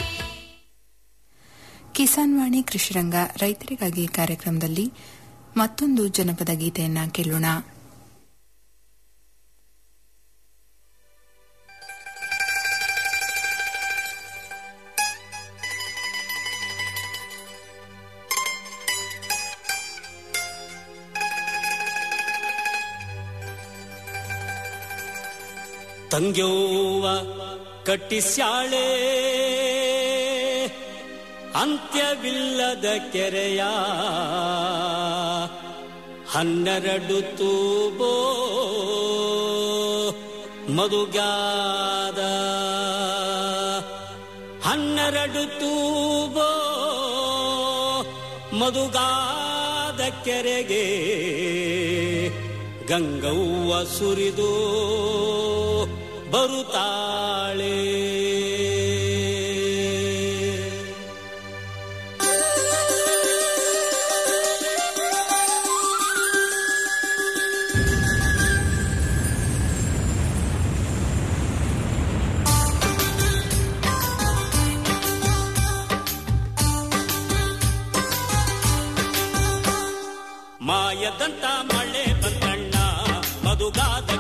ಕಿಸಾನ್ ವಾಣಿ ಕೃಷಿರಂಗ ರೈತರಿಗಾಗಿ ಕಾರ್ಯಕ್ರಮದಲ್ಲಿ ಮತ್ತೊಂದು ಜನಪದ ಗೀತೆಯನ್ನ ಕೇಳೋಣ ತಂಗ್ಯವ್ವ ಕಟ್ಟಿಸ್ಯಾಳೆ ಅಂತ್ಯವಿಲ್ಲದ ಕೆರೆಯ ಹನ್ನೆರಡು ತೂಬೋ ಮಧುಗಾದ ಹನ್ನೆರಡು ತೂಬೋ ಮಧುಗಾದ ಕೆರೆಗೆ ಗಂಗವ್ವ ಸುರಿದು ಬರುತ್ತಾಳೆ ಮಾಯದಂತ ಮಳೆ ಬಂದಣ್ಣ ಮಧುಗಾದ